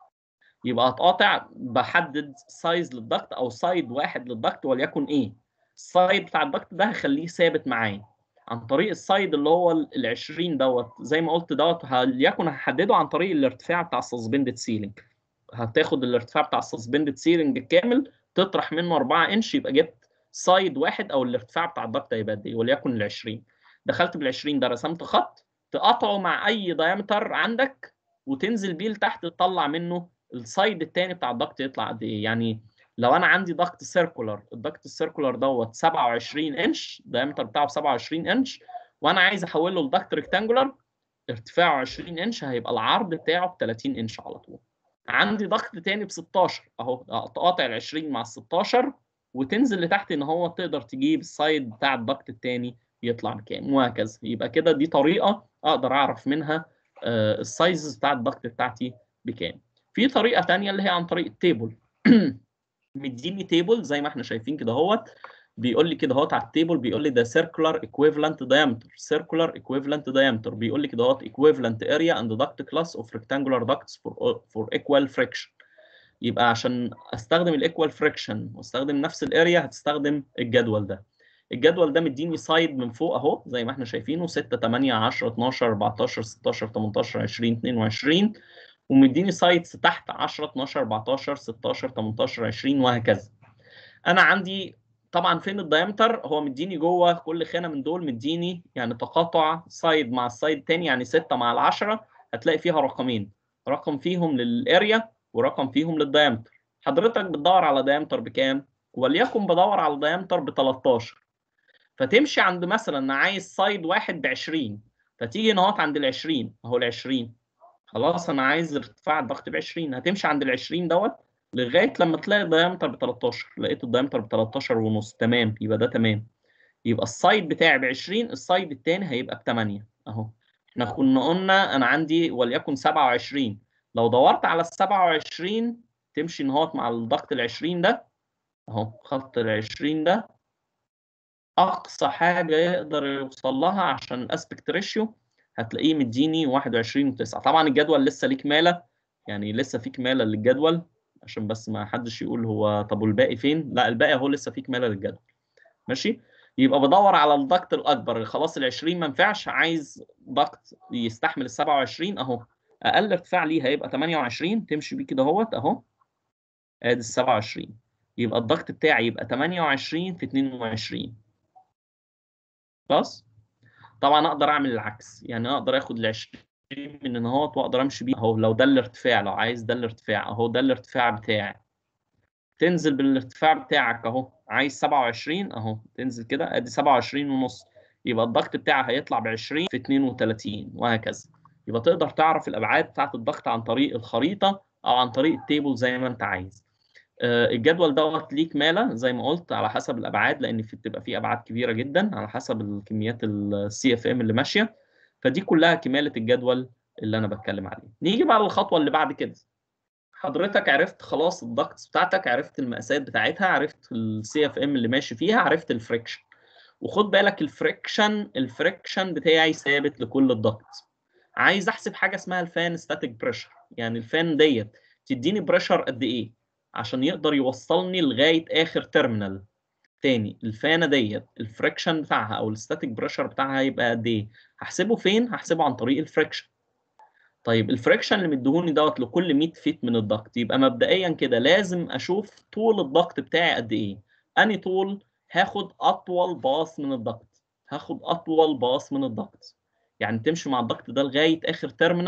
يبقى هتقاطع بحدد سايز للضغط او سايد واحد للضغط وليكن ايه السايد بتاع الضغط ده هخليه ثابت معايا عن طريق السايد اللي هو ال 20 دوت زي ما قلت دوت وليكن هحدده عن طريق الارتفاع بتاع السسبندد سيلينج هتاخد الارتفاع بتاع السسبندد سيلينج الكامل تطرح منه 4 انش يبقى جبت سايد واحد او الارتفاع بتاع الضغط هيبقى قد ايه وليكن ال 20 دخلت بال 20 ده رسمت خط تقاطعه مع اي دايمتر عندك وتنزل بيه لتحت تطلع منه السايد الثاني بتاع الضغط يطلع قد ايه يعني لو انا عندي ضغط سيركولار الضغط السيركولار دوت 27 انش الدايمتر بتاعه 27 انش وانا عايز احوله لضغط ريكتانجولار ارتفاعه 20 انش هيبقى العرض بتاعه ب 30 انش على طول عندي ضغط تاني ب 16 اهو تقاطع ال 20 مع ال 16 وتنزل لتحت ان هو تقدر تجيب السايد بتاع الضغط التاني يطلع بكام وهكذا يبقى كده دي طريقه اقدر اعرف منها آه، السايزز بتاع الضغط بتاعتي بكام في طريقه تانية اللي هي عن طريق التيبل مديني تيبل زي ما احنا شايفين كده اهوت بيقول لي كده اهوت على التيبل بيقول لي ده circular equivalent diameter circular equivalent diameter بيقول لي كده اهوت equivalent area and duct class of rectangular ducts for for equal friction يبقى عشان استخدم الايكوال فريكشن واستخدم نفس الاريا هتستخدم الجدول ده الجدول ده مديني سايد من فوق اهو زي ما احنا شايفينه 6 8 10 12 14 16 18 20 22 ومديني سايتس تحت 10 12 14 16 18 20 وهكذا انا عندي طبعا فين الدايمتر هو مديني جوه كل خانه من دول مديني يعني تقاطع سايد مع السايد تاني يعني 6 مع ال 10 هتلاقي فيها رقمين رقم فيهم للاريا ورقم فيهم للدايمتر حضرتك بتدور على دايمتر بكام وليكن بدور على دايمتر ب 13 فتمشي عند مثلا انا عايز سايد واحد ب 20 فتيجي نقط عند ال 20 اهو ال 20 خلاص انا عايز ارتفاع الضغط ب 20 هتمشي عند ال 20 دوت لغايه لما تلاقي الدايمتر ب 13 لقيت الدايمتر ب 13 ونص تمام يبقى ده تمام يبقى السايد بتاعي ب 20 السايد الثاني هيبقى ب 8 اهو احنا كنا قلنا انا عندي وليكن 27 لو دورت على ال 27 تمشي نهوت مع الضغط ال 20 ده اهو خط ال 20 ده اقصى حاجه يقدر يوصل لها عشان الاسبكت ريشيو هتلاقيه مديني 21 و9 طبعا الجدول لسه ليه كماله يعني لسه في كماله للجدول عشان بس ما حدش يقول هو طب والباقي فين لا الباقي اهو لسه في كماله للجدول ماشي يبقى بدور على الضغط الاكبر خلاص ال 20 ما ينفعش عايز ضغط يستحمل ال 27 اهو اقل ارتفاع ليه هيبقى 28 تمشي بيه كده اهوت اهو ادي ال 27 يبقى الضغط بتاعي يبقى 28 في 22 خلاص طبعا اقدر اعمل العكس يعني اقدر اخد ال 20 من هنا اهوت واقدر امشي بيه اهو لو ده الارتفاع لو عايز ده الارتفاع اهو ده الارتفاع بتاعي تنزل بالارتفاع بتاعك اهو عايز 27 اهو تنزل كده ادي 27 ونص يبقى الضغط بتاعي هيطلع ب 20 في 32 وهكذا يبقى تقدر تعرف الابعاد بتاعت الضغط عن طريق الخريطه او عن طريق التيبل زي ما انت عايز آه، الجدول دوت ليه كماله زي ما قلت على حسب الابعاد لان في بتبقى فيه ابعاد كبيره جدا على حسب الكميات السي اف ام اللي ماشيه فدي كلها كماله الجدول اللي انا بتكلم عليه نيجي بقى للخطوه اللي بعد كده حضرتك عرفت خلاص الضغط بتاعتك عرفت المقاسات بتاعتها عرفت السي اف ام اللي ماشي فيها عرفت الفريكشن وخد بالك الفريكشن الفريكشن بتاعي ثابت لكل الضغط عايز احسب حاجه اسمها الفان ستاتيك بريشر يعني الفان ديت تديني بريشر قد ايه عشان يقدر يوصلني لغايه اخر تيرمينال تاني الفانه ديت الفريكشن بتاعها او الستاتيك بريشر بتاعها هيبقى قد ايه هحسبه فين هحسبه عن طريق الفريكشن طيب الفريكشن اللي مديهوني دوت لكل 100 فيت من الضغط يبقى مبدئيا كده لازم اشوف طول الضغط بتاعي قد ايه اني طول هاخد اطول باص من الضغط هاخد اطول باص من الضغط يعني تمشي مع الضغط ده لغايه اخر تيرمينال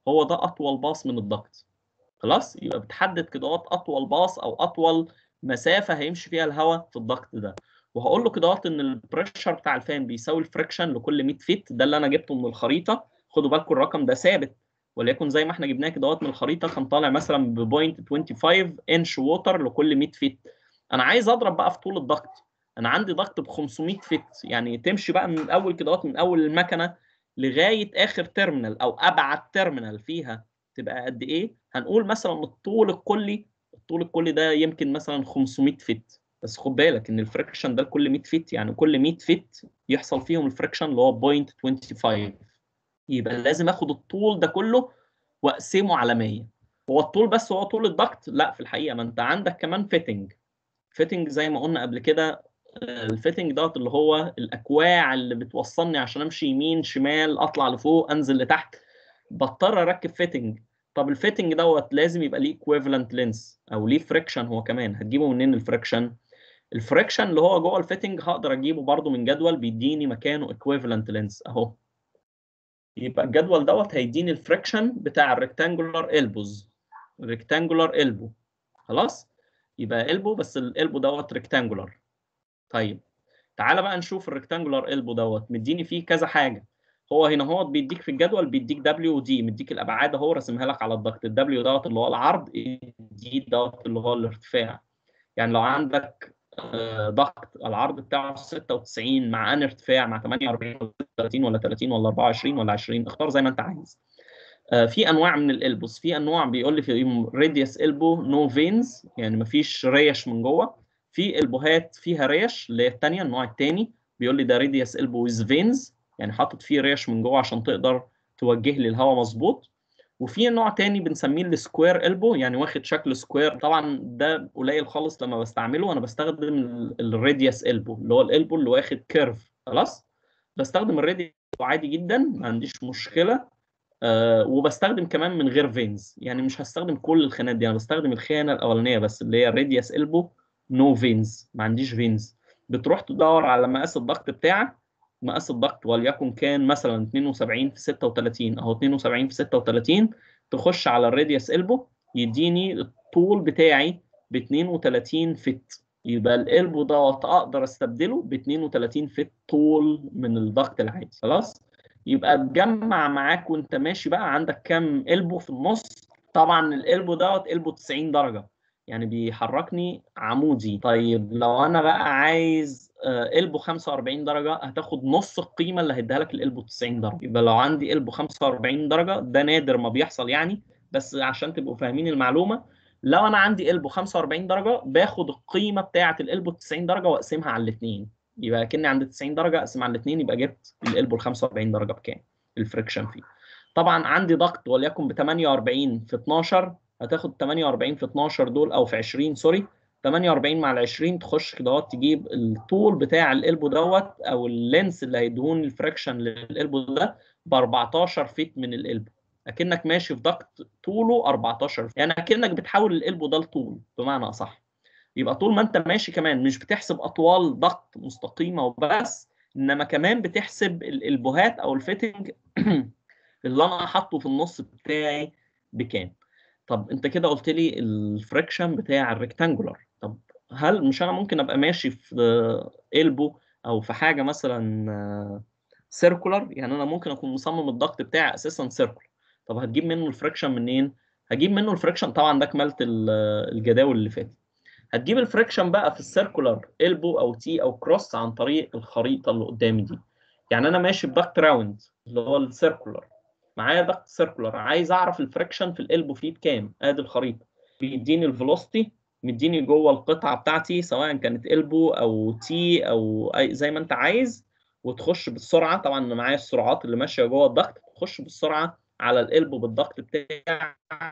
هو ده اطول باص من الضغط خلاص يبقى بتحدد كده اطول باص او اطول مسافه هيمشي فيها الهواء في الضغط ده وهقول له كده ان البريشر بتاع الفان بيساوي الفريكشن لكل 100 فيت ده اللي انا جبته من الخريطه خدوا بالكم الرقم ده ثابت وليكن زي ما احنا جبناه كده من الخريطه كان طالع مثلا ب 0.25 انش ووتر لكل 100 فيت انا عايز اضرب بقى في طول الضغط انا عندي ضغط ب 500 فيت يعني تمشي بقى من اول كده من اول المكنه لغايه اخر تيرمينال او ابعد تيرمينال فيها تبقى قد ايه هنقول مثلا الطول الكلي الطول الكلي ده يمكن مثلا 500 فيت بس خد بالك ان الفريكشن ده لكل 100 فيت يعني كل 100 فيت يحصل فيهم الفريكشن اللي هو 0.25 يبقى لازم اخد الطول ده كله واقسمه على 100 هو الطول بس هو طول الضغط لا في الحقيقه ما انت عندك كمان فيتنج فيتنج زي ما قلنا قبل كده الفيتنج دوت اللي هو الاكواع اللي بتوصلني عشان امشي يمين شمال اطلع لفوق انزل لتحت بضطر اركب فيتنج طب الفيتنج دوت لازم يبقى ليه ايكويفالنت لينس او ليه فريكشن هو كمان هتجيبه منين الفريكشن الفريكشن اللي هو جوه الفيتنج هقدر اجيبه برده من جدول بيديني مكانه ايكويفالنت لينس اهو يبقى الجدول دوت هيديني الفريكشن بتاع الريكتانجولار البوز ريكتانجولار البو خلاص يبقى البو بس الالبو دوت ريكتانجولار طيب تعالى بقى نشوف الريكتانجولار البو دوت مديني فيه كذا حاجه هو هنا هو بيديك في الجدول بيديك دبليو ودي مديك الابعاد اهو راسمها لك على الضغط الدبليو دوت اللي هو العرض دي دوت اللي هو الارتفاع يعني لو عندك ضغط العرض بتاعه 96 مع ان ارتفاع مع 48 ولا 30 ولا 30 ولا 24 ولا 20 اختار زي ما انت عايز في انواع من الالبوس في انواع بيقول لي في راديوس البو نو فينز يعني مفيش ريش من جوه في البوهات فيها ريش اللي هي الثانيه النوع الثاني بيقول لي ده راديوس البو ويز فينز يعني حاطط فيه ريش من جوه عشان تقدر توجه لي الهواء مظبوط وفي نوع تاني بنسميه السكوير البو يعني واخد شكل سكوير طبعا ده قليل خالص لما بستعمله انا بستخدم الراديوس البو اللي هو الالبو اللي واخد كيرف خلاص بستخدم الراديوس عادي جدا ما عنديش مشكله أه وبستخدم كمان من غير فينز يعني مش هستخدم كل الخانات دي انا بستخدم الخانه الاولانيه بس اللي هي الراديوس البو نو فينز ما عنديش فينز بتروح تدور على مقاس الضغط بتاعك مقاس الضغط وليكن كان مثلا 72 في 36 اهو 72 في 36 تخش على الراديوس البو يديني الطول بتاعي ب 32 فت يبقى الالبو دوت اقدر استبدله ب 32 فت طول من الضغط العادي خلاص يبقى تجمع معاك وانت ماشي بقى عندك كام البو في النص طبعا الالبو دوت البو 90 درجه يعني بيحركني عمودي طيب لو انا بقى عايز البو 45 درجه هتاخد نص القيمه اللي هيديها لك الالبو 90 درجه يبقى لو عندي البو 45 درجه ده نادر ما بيحصل يعني بس عشان تبقوا فاهمين المعلومه لو انا عندي البو 45 درجه باخد القيمه بتاعه الالبو 90 درجه واقسمها على الاثنين يبقى كاني عند 90 درجه اقسم على الاثنين يبقى جبت الالبو ال 45 درجه بكام الفريكشن فيه طبعا عندي ضغط وليكن ب 48 في 12 هتاخد 48 في 12 دول او في 20 سوري 48 مع ال 20 تخش كده تجيب الطول بتاع الالبو دوت او اللينس اللي هيدهون الفراكشن للالبو ده ب 14 فيت من الالبو اكنك ماشي في ضغط طوله 14 يعني اكنك بتحول الالبو ده لطول بمعنى اصح يبقى طول ما انت ماشي كمان مش بتحسب اطوال ضغط مستقيمه وبس انما كمان بتحسب الالبوهات او الفيتنج اللي انا حاطه في النص بتاعي بكام طب انت كده قلت لي الفريكشن بتاع الريكتانجولار طب هل مش انا ممكن ابقى ماشي في البو او في حاجه مثلا سيركولار يعني انا ممكن اكون مصمم الضغط بتاعي اساسا سيركولار طب هتجيب منه الفريكشن منين هجيب منه الفريكشن طبعا ده كملت الجداول اللي فاتت هتجيب الفريكشن بقى في السيركولار البو او تي او كروس عن طريق الخريطه اللي قدامي دي يعني انا ماشي بضغط راوند اللي هو السيركولار معايا ضغط سيركولار عايز اعرف الفريكشن في الالبو فيه بكام ادي الخريطه بيديني الفيلوسيتي مديني جوه القطعه بتاعتي سواء كانت البو او تي او أي زي ما انت عايز وتخش بالسرعه طبعا انا معايا السرعات اللي ماشيه جوه الضغط تخش بالسرعه على الالبو بالضغط بتاعك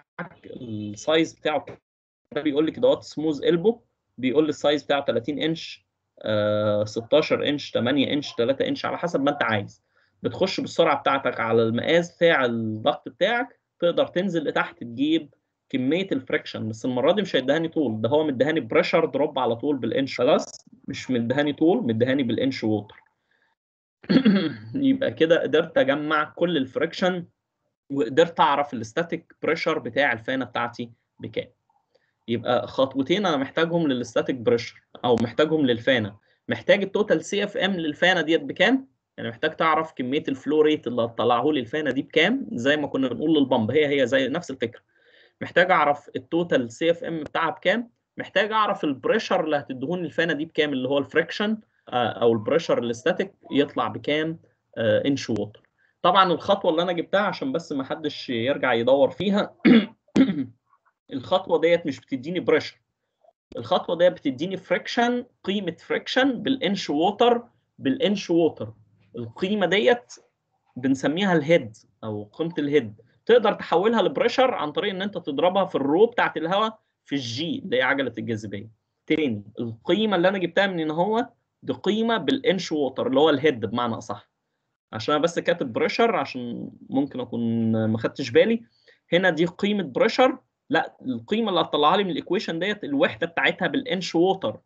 السايز بتاعه ده بيقول لي كده سموز البو بيقول لي السايز بتاعه 30 انش آه 16 انش 8 انش 3 انش على حسب ما انت عايز بتخش بالسرعه بتاعتك على المقاس بتاع الضغط بتاعك تقدر تنزل لتحت تجيب كميه الفريكشن بس المره دي مش هيدهاني طول ده هو مدهاني بريشر دروب على طول بالانش خلاص مش مدهاني طول مدهاني بالانش ووتر يبقى كده قدرت اجمع كل الفريكشن وقدرت اعرف الاستاتيك بريشر بتاع الفانه بتاعتي بكام يبقى خطوتين انا محتاجهم للاستاتيك بريشر او محتاجهم للفانه محتاج التوتال سي اف ام للفانه ديت بكام يعني محتاج تعرف كميه الفلو ريت اللي هتطلعه لي الفانه دي بكام زي ما كنا بنقول للبمب هي هي زي نفس الفكره محتاج اعرف التوتال سي اف ام بتاعها بكام محتاج اعرف البريشر اللي هتديهوني الفانه دي بكام اللي هو الفريكشن او البريشر الاستاتيك يطلع بكام انش ووتر طبعا الخطوه اللي انا جبتها عشان بس ما حدش يرجع يدور فيها الخطوه ديت مش بتديني بريشر الخطوه ديت بتديني فريكشن قيمه فريكشن بالانش ووتر بالانش ووتر القيمه ديت بنسميها الهيد او قيمه الهيد تقدر تحولها لبريشر عن طريق ان انت تضربها في الرو بتاعت الهواء في الجي اللي هي عجله الجاذبيه تاني القيمه اللي انا جبتها من ان هو دي قيمه بالانش ووتر اللي هو الهيد بمعنى اصح عشان انا بس كاتب بريشر عشان ممكن اكون ما خدتش بالي هنا دي قيمه بريشر لا القيمه اللي هتطلعها لي من الايكويشن ديت الوحده بتاعتها بالانش ووتر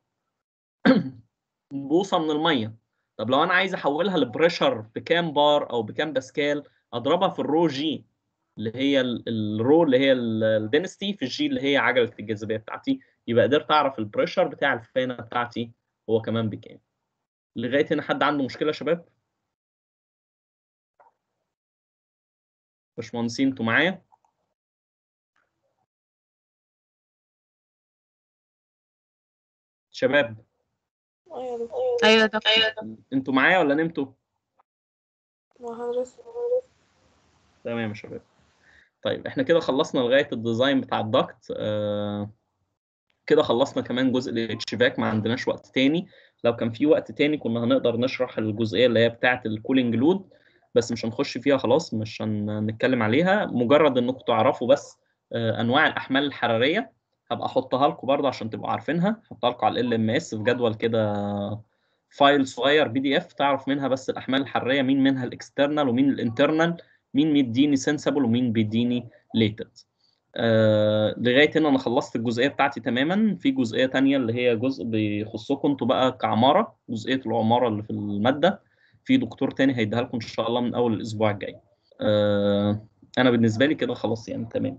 بوصه من الميه طب لو انا عايز احولها لبريشر بكام بار او بكام باسكال اضربها في الرو جي اللي هي الرو اللي هي الدنستي في الجي اللي هي عجله الجاذبيه بتاعتي يبقى قدرت اعرف البريشر بتاع الفانه بتاعتي هو كمان بكام لغايه هنا حد عنده مشكله يا شباب باشمهندسين انتوا معايا شباب ايوه دكتور ايوه دكتور انتوا معايا ولا نمتوا ما حضرتك تمام يا شباب طيب احنا كده خلصنا لغايه الديزاين بتاع الدكت آه كده خلصنا كمان جزء الاتش فاك ما عندناش وقت تاني لو كان في وقت تاني كنا هنقدر نشرح الجزئيه اللي هي بتاعه الكولينج لود بس مش هنخش فيها خلاص مش هنتكلم عليها مجرد انكم تعرفوا بس آه انواع الاحمال الحراريه هبقى احطها لكم برضه عشان تبقوا عارفينها احطها لكم على ال ام اس في جدول كده فايل صغير بي دي اف تعرف منها بس الاحمال الحراريه مين منها الاكسترنال ومين الانترنال مين بيديني سنسبل ومين بيديني ليتد آه لغايه هنا انا خلصت الجزئيه بتاعتي تماما في جزئيه تانية اللي هي جزء بيخصكم انتوا بقى كعماره جزئيه العماره اللي في الماده في دكتور تاني هيديها لكم ان شاء الله من اول الاسبوع الجاي آه انا بالنسبه لي كده خلاص يعني تمام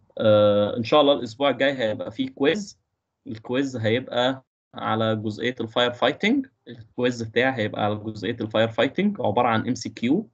آه ان شاء الله الاسبوع الجاي هيبقى فيه كويز الكويز هيبقى على جزئيه الفاير فايتنج الكويز بتاعي هيبقى على جزئيه الفاير فايتنج عباره عن ام سي كيو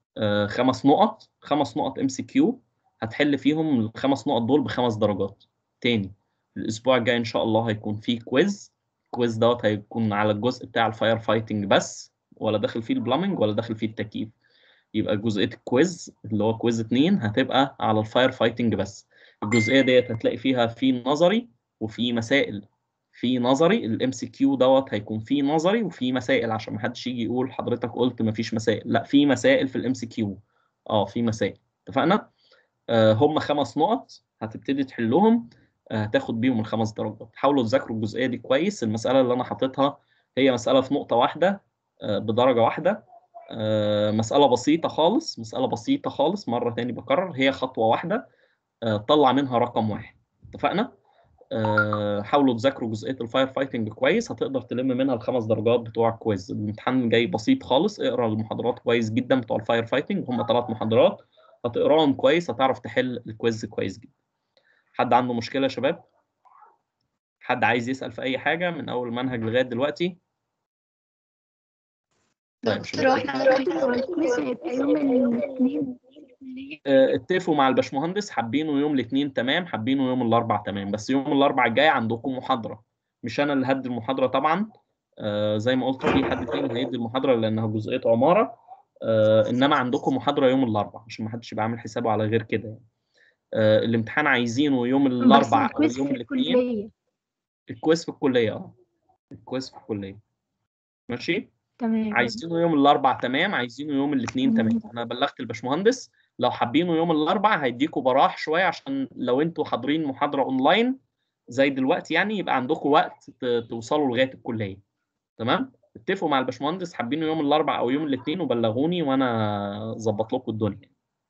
خمس نقط خمس نقط ام سي كيو هتحل فيهم الخمس نقط دول بخمس درجات تاني الاسبوع الجاي ان شاء الله هيكون فيه كويز الكويز دوت هيكون على الجزء بتاع الفاير فايتنج بس ولا داخل فيه البلامنج ولا داخل فيه التكييف يبقى جزئيه الكويز اللي هو كويز 2 هتبقى على الفاير فايتنج بس الجزئيه ديت هتلاقي فيها في نظري وفي مسائل في نظري الام سي كيو دوت هيكون فيه نظري وفي مسائل عشان ما حدش يجي يقول حضرتك قلت ما فيش مسائل لا في مسائل في الام سي كيو اه في مسائل اتفقنا آه هم خمس نقط هتبتدي تحلهم آه هتاخد بيهم الخمس درجات حاولوا تذاكروا الجزئيه دي كويس المساله اللي انا حاططها هي مساله في نقطه واحده آه بدرجه واحده آه مساله بسيطه خالص مساله بسيطه خالص مره تاني بكرر هي خطوه واحده آه طلع منها رقم واحد اتفقنا آه حاولوا تذاكروا جزئيه الفاير فايتنج كويس هتقدر تلم منها الخمس درجات بتوع الكويز الامتحان جاي بسيط خالص اقرا المحاضرات كويس جدا بتوع الفاير فايتنج هم ثلاث محاضرات هتقراهم كويس هتعرف تحل الكويز كويس جدا حد عنده مشكله يا شباب حد عايز يسال في اي حاجه من اول المنهج لغايه دلوقتي طيب دكتور احنا ممكن هو الكويز هيبقى يوم الاثنين آه، اتفقوا مع الباشمهندس حابينه يوم الاثنين تمام حابينه يوم الاربع تمام بس يوم الاربع الجاي عندكم محاضره مش انا اللي هدي المحاضره طبعا آه زي ما قلت في حد تاني هيدي المحاضره لانها جزئيه عماره آه انما عندكم محاضره يوم الاربع عشان ما حدش يبقى عامل حسابه على غير كده يعني. آه الامتحان عايزينه يوم بس الاربع او الكويز يوم في الاثنين الكلية الكويز في الكليه اه الكويز في الكليه ماشي تمام عايزينه يوم الاربع تمام عايزينه يوم الاثنين تمام. تمام انا بلغت الباشمهندس لو حابينه يوم الاربع هيديكوا براح شويه عشان لو انتوا حاضرين محاضره اونلاين زي دلوقتي يعني يبقى عندكم وقت ت- توصلوا لغايه الكليه تمام اتفقوا مع الباشمهندس حابينه يوم الاربع او يوم الاثنين وبلغوني وانا اظبط لكم الدنيا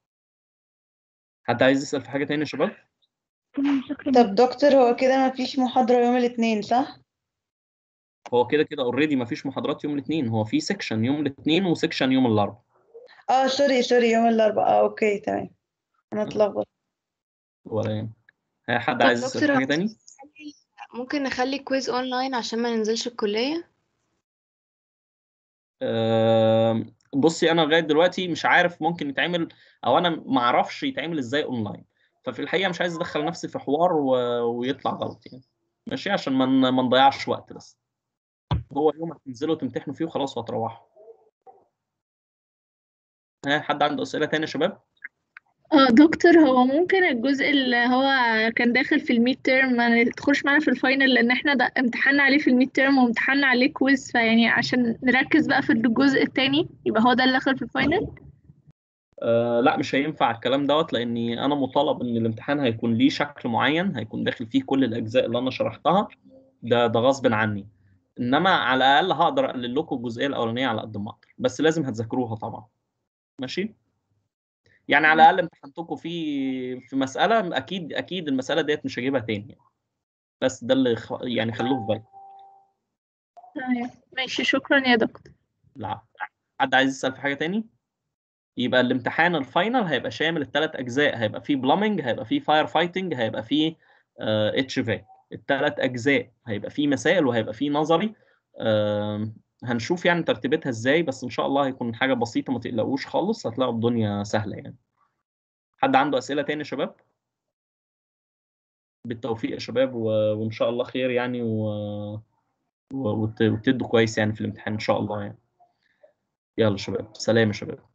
حد عايز يسال في حاجه تاني يا شباب تمام شكرا طب دكتور هو كده مفيش محاضرة يوم الاثنين صح؟ هو كده كده اوريدي مفيش محاضرات يوم الاثنين هو في سيكشن يوم الاثنين وسيكشن يوم الاربع اه سوري سوري يوم الأربعاء اه اوكي تمام انا اتلخبط ولا يهمك ها حد طب عايز يسأل في دكتور حاجة تاني؟ ممكن نخلي كويز اونلاين عشان ما ننزلش الكلية آم، بصي انا لغايه دلوقتي مش عارف ممكن يتعمل او انا ما اعرفش يتعمل ازاي اونلاين ففي الحقيقه مش عايز ادخل نفسي في حوار و... ويطلع غلط يعني ماشي عشان ما ن- ما نضيعش وقت بس هو يوم هتنزلوا تمتحنوا فيه وخلاص وهتروحوا ها حد عنده اسئله تاني يا شباب اه دكتور هو ممكن الجزء اللي هو كان داخل في الميد تيرم ما يدخلش معانا في الفاينل لان احنا ده امتحنا عليه في الميد تيرم وامتحنا عليه كويز فيعني عشان نركز بقى في الجزء التاني يبقى هو ده اللي دخل في الفاينل آه لا مش هينفع الكلام دوت لاني انا مطالب ان الامتحان هيكون ليه شكل معين هيكون داخل فيه كل الاجزاء اللي انا شرحتها ده ده غصب عني انما على الاقل هقدر اقلل لكم الجزئيه الاولانيه على قد ما اقدر بس لازم هتذاكروها طبعا ماشي يعني على الاقل امتحنتكم في في مساله اكيد اكيد المساله ديت مش هجيبها تاني يعني. بس ده اللي خ... يعني خلوه في بالك تمام ماشي شكرا يا دكتور لا حد عايز يسال في حاجه تاني يبقى الامتحان الفاينل هيبقى شامل الثلاث اجزاء هيبقى فيه بلامنج هيبقى فيه فاير فايتنج هيبقى فيه اتش فاك الثلاث اجزاء هيبقى فيه مسائل وهيبقى فيه نظري آم، هنشوف يعني ترتيبتها ازاي بس ان شاء الله هيكون حاجه بسيطه ما تقلقوش خالص هتلاقوا الدنيا سهله يعني حد عنده اسئله تاني يا شباب بالتوفيق يا شباب و... وان شاء الله خير يعني و... و... وت... وتدوا كويس يعني في الامتحان ان شاء الله يعني يلا شباب سلام يا شباب